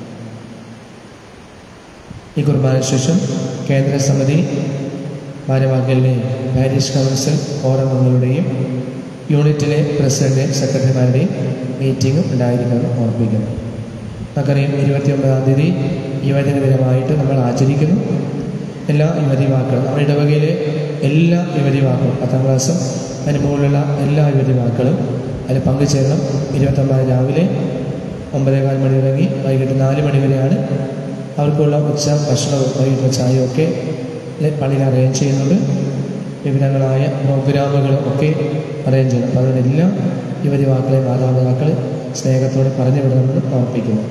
ഈ കുർബാന ശേഷം കേന്ദ്ര സമിതി ഭാരവാഹികളുടെയും പാരീഷ് കൗൺസിൽ ഫോറങ്ങളുടെയും യൂണിറ്റിലെ പ്രസിഡന്റ് സെക്രട്ടറിമാരുടെയും മീറ്റിംഗ് ഉണ്ടായിരിക്കുമെന്ന് ഓർപ്പിക്കുന്നു നമുക്കറിയാം ഇരുപത്തിയൊമ്പതാം തീയതി യുവജന ദിനമായിട്ട് നമ്മൾ ആചരിക്കുന്നു എല്ലാ യുവതി വാക്കുകളും നമ്മുടെ ഇടവകയിലെ എല്ലാ യുവതി വാക്കുകളും പത്താം ക്ലാസ്സും അതിന് മുകളിലുള്ള എല്ലാ യുവതി വാക്കുകളും അതിൽ പങ്കുചേരണം ഇരുപത്തൊമ്പത് രാവിലെ ഒമ്പതേകാൽ മണി തുടങ്ങി വൈകിട്ട് നാല് മണി വരെയാണ് അവർക്കുള്ള ഉച്ച ഭക്ഷണവും വൈകിട്ട് ചായയും ഒക്കെ പള്ളിയിൽ അറേഞ്ച് ചെയ്യുന്നുണ്ട് വിവിധങ്ങളായ പ്രോഗ്രാമുകളും ഒക്കെ അറേഞ്ച് ചെയ്യുന്നു അപ്പോൾ അതിനെല്ലാം യുവതി വാക്കളെ മാതാപിതാക്കൾ സ്നേഹത്തോടെ പറഞ്ഞു വിടണമെന്ന് ഓർപ്പിക്കുന്നു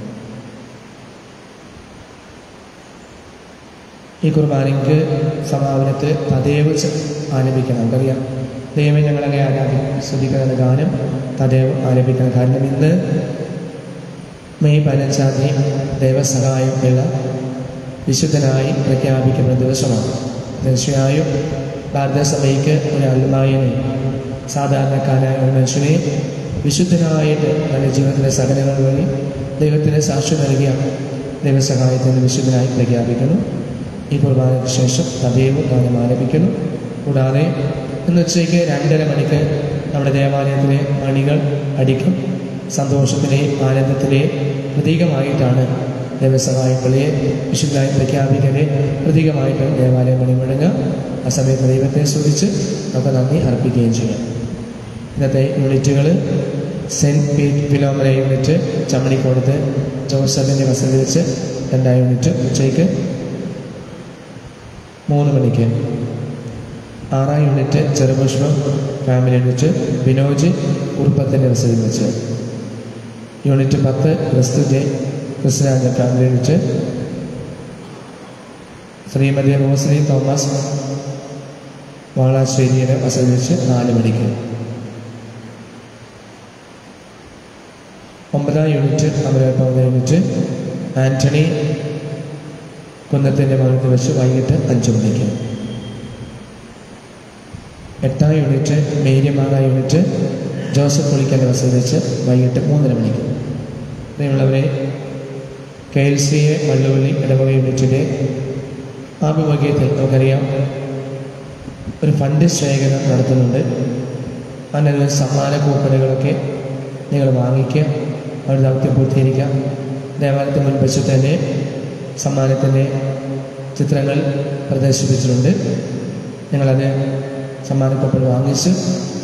ഈ കുർബാനയ്ക്ക് സമാപനത്തിൽ തദേവ് ച- ആലപിക്കണം നമുക്കറിയാം ദൈവം ഞങ്ങളങ്ങനെ ആരാധിക്കും ശ്രദ്ധിക്കുന്ന ഗാനം തദേവ് ആലപിക്കണം കാരണം ഇന്ന് മെയ് പതിനഞ്ചാം തീയതി ദൈവസഹായം ഉള്ള വിശുദ്ധനായി പ്രഖ്യാപിക്കുന്ന ദിവസമാണ് തീർച്ചയായും ഭാരതസഭയ്ക്ക് ഒരു അൽമായനെ സാധാരണക്കാരായ ഒരു മനുഷ്യനെ വിശുദ്ധനായിട്ട് തൻ്റെ ജീവിതത്തിലെ സകലങ്ങൾ വഴി ദൈവത്തിന് സാക്ഷി നൽകിയ ദൈവസഹായത്തിന് വിശുദ്ധനായി പ്രഖ്യാപിക്കുന്നു ഈ കുർബാനയ്ക്ക് ശേഷം തദൈവ ഗാനം ആലപിക്കുന്നു കൂടാതെ ഇന്ന് ഉച്ചയ്ക്ക് രണ്ടര മണിക്ക് നമ്മുടെ ദേവാലയത്തിലെ മണികൾ അടിക്കും സന്തോഷത്തിലെയും ആനന്ദത്തിലെയും പ്രതീകമായിട്ടാണ് ദൈവസഹായങ്ങളെ വിശുദ്ധമായി പ്രഖ്യാപിക്കലെ പ്രതീകമായിട്ട് ദേവാലയം മണി മുഴങ്ങുക ആ സമയത്ത് ദൈവത്തെ സ്തുതിച്ച് നമുക്ക് നന്ദി അർപ്പിക്കുകയും ചെയ്യാം ഇന്നത്തെ യൂണിറ്റുകൾ സെൻറ്റ് പീറ്റ് ഫിലോമന യൂണിറ്റ് ചമ്മണിക്കോടത്ത് ജോസഫിൻ്റെ വസതി വെച്ച് രണ്ടാം യൂണിറ്റ് ഉച്ചയ്ക്ക് മൂന്ന് മണിക്ക് ആറാം unit Cherupushpam family unit Vinoj ഉറുപ്പത്തിൻ്റെ വസതി വെച്ച് യൂണിറ്റ് പത്ത് ക്രിസ്തു ജെ Kristuraja family unit Shrimati Rosily Thomas വാളാശ്ശേരിയുടെ വസതി വെച്ച് നാല് മണിക്ക് ഒമ്പതാം യൂണിറ്റ് അമരപ്പൗത യൂണിറ്റ് ആന്റണി കുന്നത്തിൻ്റെ ഭവനത്തിൽ വെച്ച് വൈകിട്ട് അഞ്ച് മണിക്ക് എട്ടാം യൂണിറ്റ് മേരിമാറ യൂണിറ്റ് ജോസഫ് പുളിക്കൻ്റെ വസതി വെച്ച് വൈകിട്ട് മൂന്നര മണിക്ക് പ്രിയമുള്ളവരെ K L C A Valluvally ഇടവക യൂണിറ്റിൻ്റെ ആഭിമുഖ്യത്തിൽ നമുക്കറിയാം ഒരു ഫണ്ട് ശേഖരണം നടത്തുന്നുണ്ട് അതിനുള്ള സമ്മാന കൂപ്പണുകളൊക്കെ നിങ്ങൾ വാങ്ങിക്കുക അവർ ദൗത്യം പൂർത്തീകരിക്കാം ദേവാലയത്തിന് മുൻവശത്ത് തന്നെ സമ്മാനത്തിൻ്റെ ചിത്രങ്ങൾ പ്രദർശിപ്പിച്ചിട്ടുണ്ട് ഞങ്ങളത് സമ്മാനക്കൊപ്പൽ വാങ്ങിച്ച്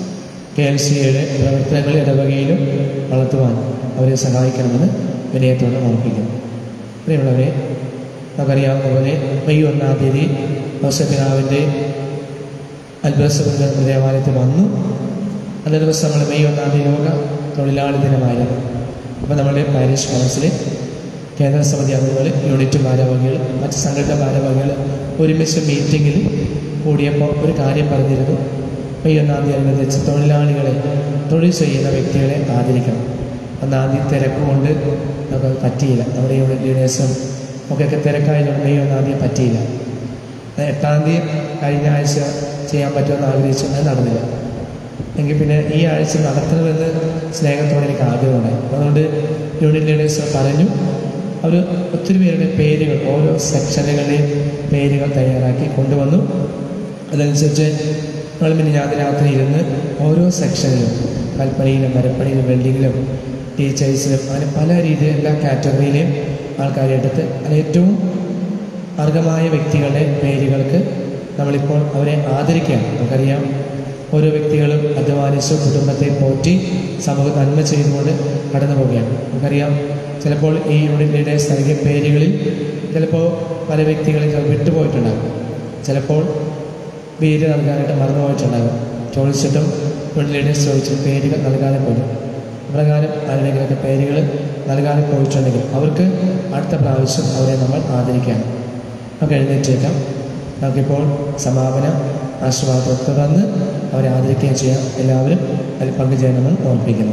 കെ എൽ സിയുടെ പ്രവർത്തനങ്ങൾ ഇടവകയിലും വളർത്തുവാൻ അവരെ സഹായിക്കണമെന്ന് വിനയത്തോടെ ഓർപ്പിക്കുന്നു പ്രിയമുള്ളവരെ നമുക്കറിയാവുന്ന പോലെ മെയ് ഒന്നാം തീയതി ഔസപിതാവിൻ്റെ അത്ഭുതസുഹൃത ദേവാലയത്തിൽ വന്നു അന്നേ ദിവസം നമ്മൾ മെയ് ഒന്നാം തീയതി ലോക തൊഴിലാളി ദിനമായിരുന്നു അപ്പോൾ നമ്മുടെ പാരീഷ് കൗൺസിൽ കേന്ദ്ര സമിതി അംഗങ്ങൾ യൂണിറ്റ് ഭാരവാഹികൾ മറ്റ് സംഘടന ഭാരവാഹികൾ ഒരുമിച്ച് മീറ്റിങ്ങിൽ കൂടിയപ്പോൾ ഒരു കാര്യം പറഞ്ഞിരുന്നു മെയ് ഒന്നാം തീയതി അനുബന്ധിച്ച് തൊഴിലാളികളെ തൊഴിൽ ചെയ്യുന്ന വ്യക്തികളെ ആദരിക്കണം ഒന്നാം തീയതി തിരക്കുകൊണ്ട് നമുക്ക് പറ്റിയില്ല നമ്മുടെ യൂണിറ്റ് ലീഡേഴ്സും ഒക്കെ ഒക്കെ തിരക്കായതുകൊണ്ട് മെയ് ഒന്നാം തീയതി പറ്റിയില്ല അത് എട്ടാം തീയതി കഴിഞ്ഞ ആഴ്ച ചെയ്യാൻ പറ്റുമെന്ന് ആഗ്രഹിച്ചു അത് നടന്നില്ല എങ്കിൽ പിന്നെ ഈ ആഴ്ച നടത്തണമെന്ന് സ്നേഹത്തോടെ എനിക്ക് ആഗ്രഹമുണ്ടായി അതുകൊണ്ട് യൂണിയൻ ലീഡേഴ്സ് പറഞ്ഞു അവർ ഒത്തിരി പേരുടെ പേരുകൾ ഓരോ സെക്ഷനുകളുടെയും പേരുകൾ തയ്യാറാക്കി കൊണ്ടുവന്നു അതനുസരിച്ച് നമ്മൾ പിന്നെ ഞാൻ രാത്രി ഇരുന്ന് ഓരോ സെക്ഷനിലും കൽപ്പനയിലും മരപ്പണിയിലും വെൽഡിങ്ങിലും ടീച്ചേഴ്സിലും അങ്ങനെ പല രീതിയിൽ എല്ലാ കാറ്റഗറിയിലെയും ആൾക്കാരെ എടുത്ത് അതിൽ ഏറ്റവും അർഹമായ വ്യക്തികളുടെ പേരുകൾക്ക് നമ്മളിപ്പോൾ അവരെ ആദരിക്കുകയാണ് നമുക്കറിയാം ഓരോ വ്യക്തികളും അധ്വാനിച്ച് കുടുംബത്തെ പോറ്റി സമൂഹ നന്മ ചെയ്തുകൊണ്ട് കടന്നു പോവുകയാണ് നമുക്കറിയാം ചിലപ്പോൾ ഈ യൂണിറ്റ് ലീഡേഴ്സ് നൽകിയ പേരുകളിൽ ചിലപ്പോൾ പല വ്യക്തികളും ചിലപ്പോൾ വിട്ടുപോയിട്ടുണ്ടാകും ചിലപ്പോൾ പേര് നൽകാനായിട്ട് മറന്നുപോയിട്ടുണ്ടാകും ചോദിച്ചിട്ടും യൂണിറ്റ് ലീഡേഴ്സ് ചോദിച്ച് പേരുകൾ നൽകാതെ പോലും പ്രകാരം ആരുടെങ്കിലൊക്കെ പേരുകൾ നൽകാതെ പോയിട്ടുണ്ടെങ്കിൽ അവർക്ക് അടുത്ത പ്രാവശ്യം അവരെ നമ്മൾ ആദരിക്കുകയാണ് നമുക്ക് എഴുന്നേറ്റേക്കാം നമുക്കിപ്പോൾ സമാപന ആശീർവാദം തുടർന്ന് അവരെ ആദരിക്കുകയും ചെയ്യാം എല്ലാവരും അതിൽ പങ്കുചേരണമെന്ന് ഓർപ്പിക്കുന്നു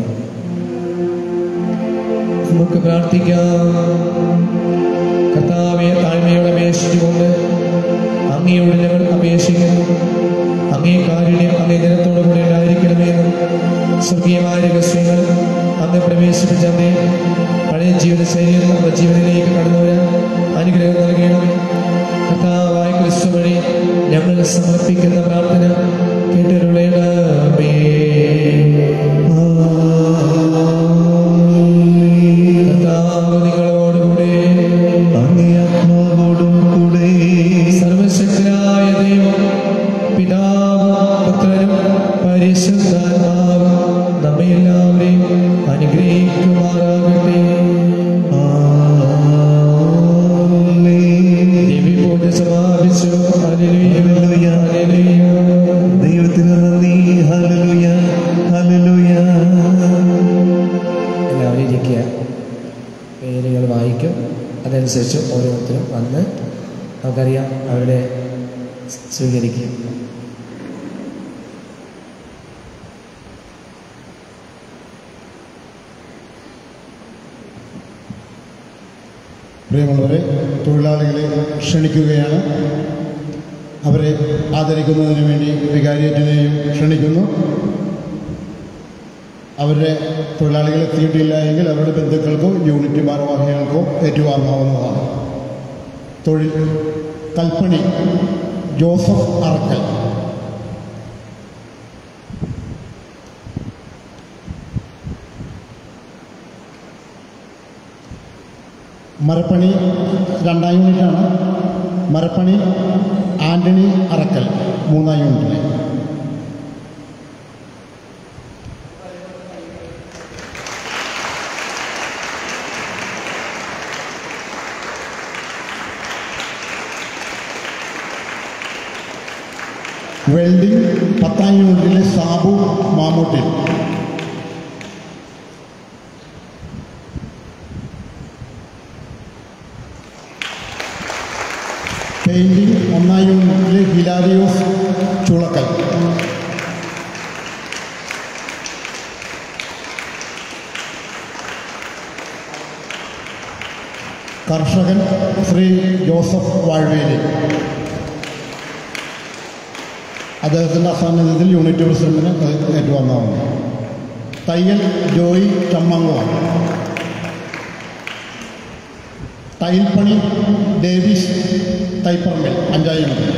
നമുക്ക് പ്രാർത്ഥിക്കാം കർത്താവെ താഴ്മയോടെ അപേക്ഷിച്ചുകൊണ്ട് അങ്ങയോട് ഞങ്ങൾ അപേക്ഷിക്കുന്നു അങ്ങേ കാരുണ്യം അങ്ങേ ജനത്തോടു കൂടെ ഉണ്ടായിരിക്കണമെന്നും സ്വർഗീയമായ രഹസ്യങ്ങൾ അങ്ങ് പ്രവേശിപ്പിച്ചവരെ പഴയ ജീവിത ശൈലിയിൽ നമ്മുടെ ജീവനിലേക്ക് കടന്നു വരാൻ അനുഗ്രഹം നൽകണമേ കർത്താവായ ക്രിസ്തു വഴി ഞങ്ങൾ സമർപ്പിക്കുന്ന പ്രാർത്ഥന കേട്ടരുളേണമേ കർത്താവ് നിങ്ങളോടുകൂടെ അങ്ങേ ആത്മാവോടും കൂടെ സർവശക്തനായ ദൈവം പിതാവും പുത്രനും പരിശുദ്ധാത്മാവും നമ്മെ എല്ലാവരെയും അനുഗ്രഹിക്കുമാറാകട്ടെ ആമേൻ. ദിവ്യപൂജ സമാപിച്ചു ഹല്ലേലൂയ, ഹല്ലേലൂയ. ദൈവത്തിന് നന്ദി ഹല്ലേലൂയ ഹല്ലേലൂയ എല്ലാവരും ഇരിക്കുക പേരുകൾ വായിക്കും അതനുസരിച്ച് ഓരോരുത്തരും വന്ന് നമുക്കറിയാം അവരുടെ സ്വീകരിക്കും പ്രിയമുള്ളവരെ തൊഴിലാളികളെ ക്ഷണിക്കുകയാണ് അവരെ ആദരിക്കുന്നതിന് വേണ്ടി വികാരിയറ്റിനെയും ക്ഷണിക്കുന്നു അവരുടെ തൊഴിലാളികൾ എത്തിയിട്ടില്ല എങ്കിൽ അവരുടെ ബന്ധുക്കൾക്കോ യൂണിറ്റ് ഭാരവാഹികൾക്കോ ഏറ്റുവാങ്ങാവുന്നതാണ് തൊഴിൽ കൽപ്പണി ജോസഫ് അറക്കൽ മരപ്പണി രണ്ടാം യൂണിറ്റാണ് മരപ്പണി ആന്റണി അറക്കൽ മൂന്നാം യൂണിറ്റിലെ വെൽഡിംഗ് പത്താം യൂണിറ്റിലെ സാബു മാമൂട്ടിൽ പെയിന്റിംഗ് ഒന്നാം യൂണിറ്റിലെ ഹിലാരിയോസ് ചുളക്കൽ കർഷകൻ ശ്രീ ജോസഫ് വാഴ്വേലി അദ്ദേഹത്തിൻ്റെ അസാന്നിധ്യത്തിൽ യൂണിറ്റ് പ്രസിഡന്റിന് അത് ഏറ്റുവാങ്ങാവുന്നു തയ്യൽ ജോയി ചമ്മങ്ങുവാണ് ടൈൽപ്പണി ഡേവിസ് തൈപ്പറമ്പിൽ അഞ്ചാം യൂണിറ്റ്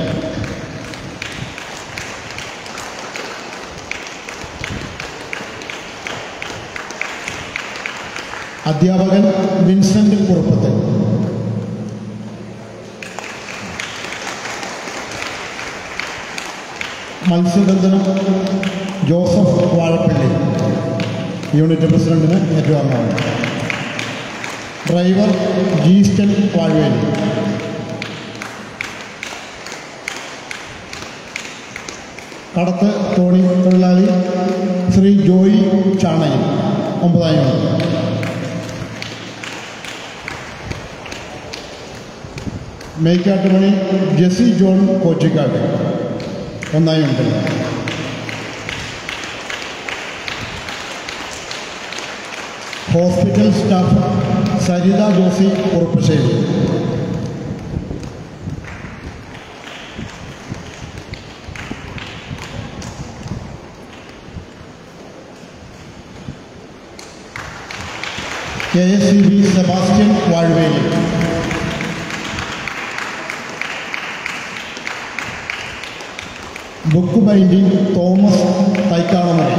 അധ്യാപകൻ വിൻസെന്റ് കുറുപ്പത്തിൽ മത്സ്യബന്ധനം ജോസഫ് വാഴപ്പള്ളി യൂണിറ്റ് പ്രസിഡന്റിന് ഏറ്റുവാങ്ങാവുന്നു ഡ്രൈവർ ജീസ്റ്റൻ വാഴവേലി കടത്ത് തോണി തൊഴിലാളി ശ്രീ ജോയി ചാണയിൽ ഒമ്പതാം യൂണിറ്റ് മേക്കാട്ടുമണി ജെസി ജോൺ കോച്ചിക്കാട് ഒന്നാം യൂണിറ്റിൽ ഹോസ്പിറ്റൽ സ്റ്റാഫ് സരിത ജോസി ഉറപ്പശ്ശേരി K S C B Sebastian വാഴ്വേലി ബുക്ക് ബൈൻഡിംഗ് തോമസ് തൈക്കാണമണി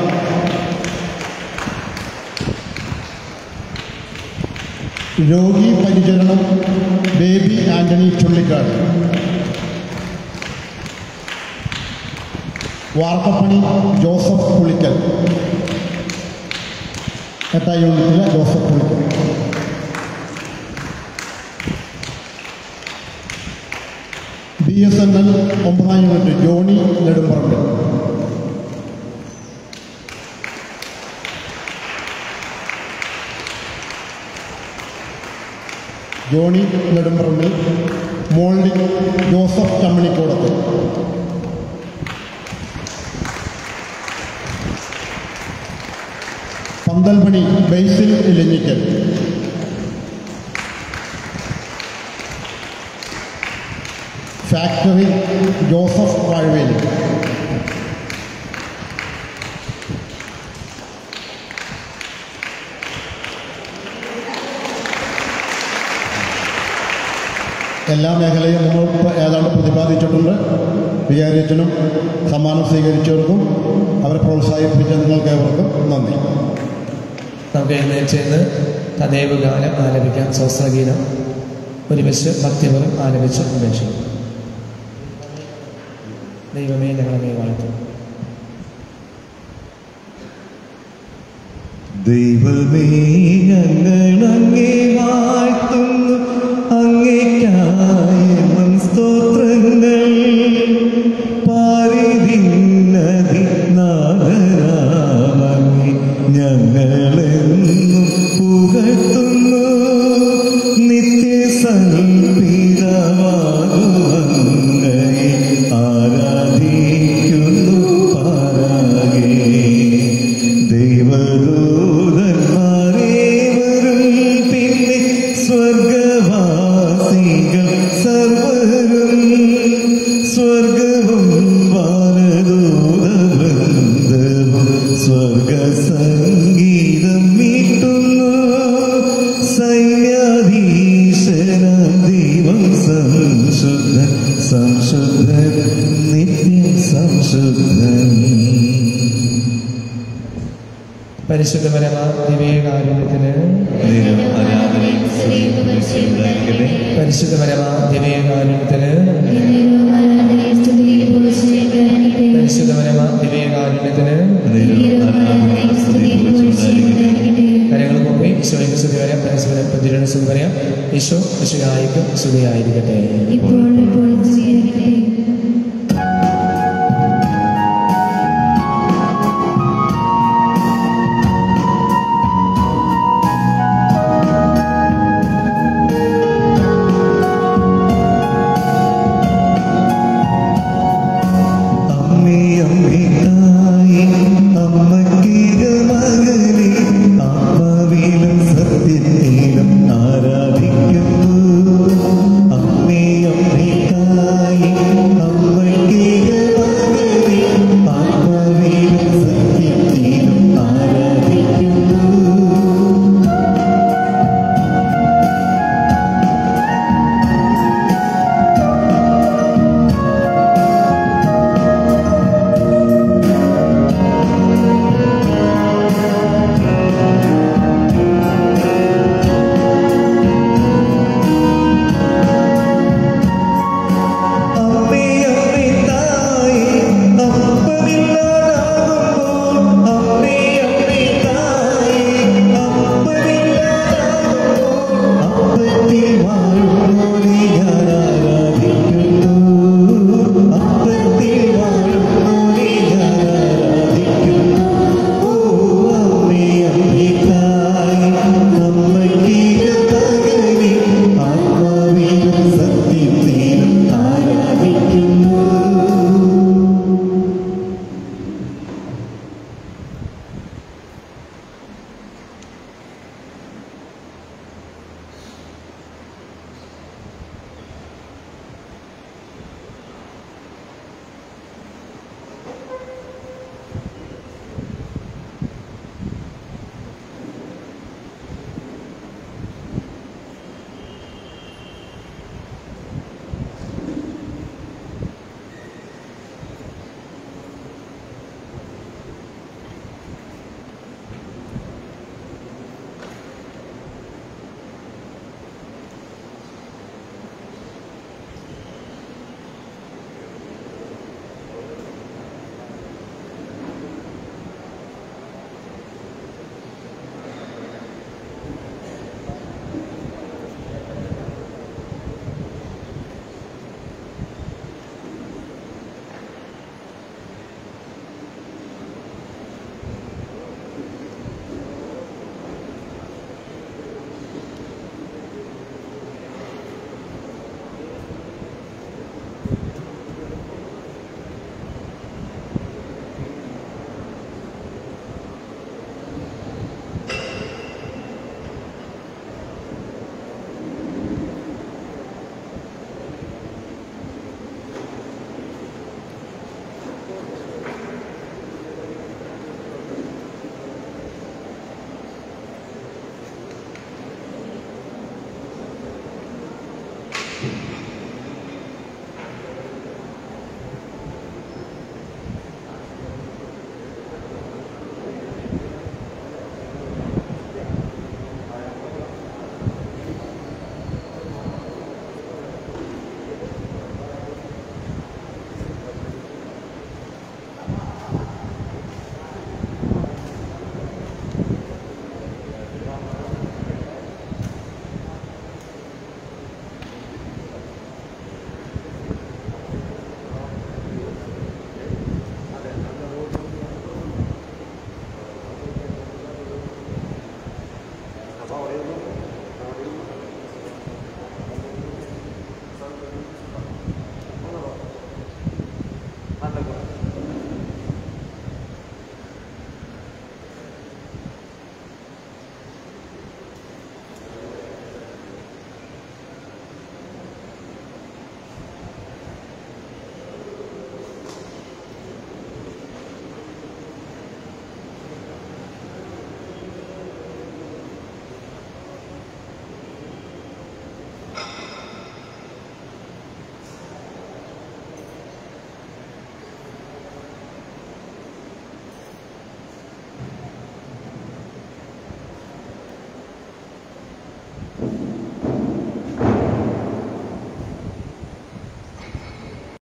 രോഗി പരിചരണം ബേബി ആന്റണി ചുള്ളിക്കാട് വാർത്തപ്പണി ജോസഫ് പുളിക്കൽ എട്ടാം യൂണിറ്റിലെ Joseph Pulickal B S N L ഒമ്പതാം യൂണിറ്റ് ജോണി നെടുമ്പറമ്പ് ജോണി നെടുമ്പറമ്പിൽ മോൾഡിംഗ് ജോസഫ് ചമ്മണിക്കോടത്ത് പന്തൽമണി Basil Elanjikkal factory Joseph Vazhaveli എല്ലാ മേഖലയും നമ്മൾ ഇപ്പോൾ ഏതാണ്ട് പ്രതിപാദിച്ചിട്ടുണ്ട് വികാരിയച്ചനും സമ്മാനം സ്വീകരിച്ചവർക്കും അവരെ പ്രോത്സാഹിപ്പിച്ച നിങ്ങൾക്ക് ഏവർക്കും നന്ദി നമുക്ക് എഴുന്നേറ്റ് തദൈവ ഗാനം ആലപിക്കാം സ്വസ്ത്രഗീതം ഒരുമിച്ച് ഭക്തിപരം ആലപിച്ച് ഉപേക്ഷിക്കും ദൈവമേ ഞങ്ങളെ വാഴ്ത്തും ദൈവമേ ഞങ്ങളങ്ങേ വാഴ്ത്തുന്നു അങ്ങേക്കായെന്നും സ്തോത്രങ്ങൾ പാരിതിന്നതി നാദരാമങ്ങി ഞങ്ങളെന്നും പുകഴ്ത്തുന്നു നിത്യസൽപിതമാകുവങ്ങയെ ആരാധിക്കുന്നു പാരാകെ ദൈവദൂതന്മാരേവരും പിന്നെ സ്വർഗവാസികൾ സർവരും സ്വർഗവും വാനദൂതവൃന്ദവും സ്വർഗസംഗീതം മീട്ടുന്നു സൈന്യാധീശനാം ദൈവം സംശുദ്ധൻ സംശുദ്ധൻ നിത്യം സംശുദ്ധൻ പരിശുദ്ധപരമ ദിവ്യകാരുണ്യത്തിന് നിരം ആരാധനയും സ്തുതിയും ഉണ്ടായിരിക്കട്ടെ പരിശുദ്ധപരമ ദിവ്യകാരുണ്യത്തിന് പരിശുദ്ധപരമ ദിവ്യകാരുണ്യത്തിന് നിരം ആരാധനയും സ്തുതിയും ഉണ്ടായിരിക്കട്ടെ കരങ്ങൾ പൊക്കി ഈശോയ്ക്ക് സ്തുതി പറയാം പരസ്പരം പ്രതിരുടെ സ്തുതി പറയാം ഈശോ ഈശോയായിക്കും സ്തുതിയായിരിക്കട്ടെ ഇപ്പോൾ ഇപ്പോൾ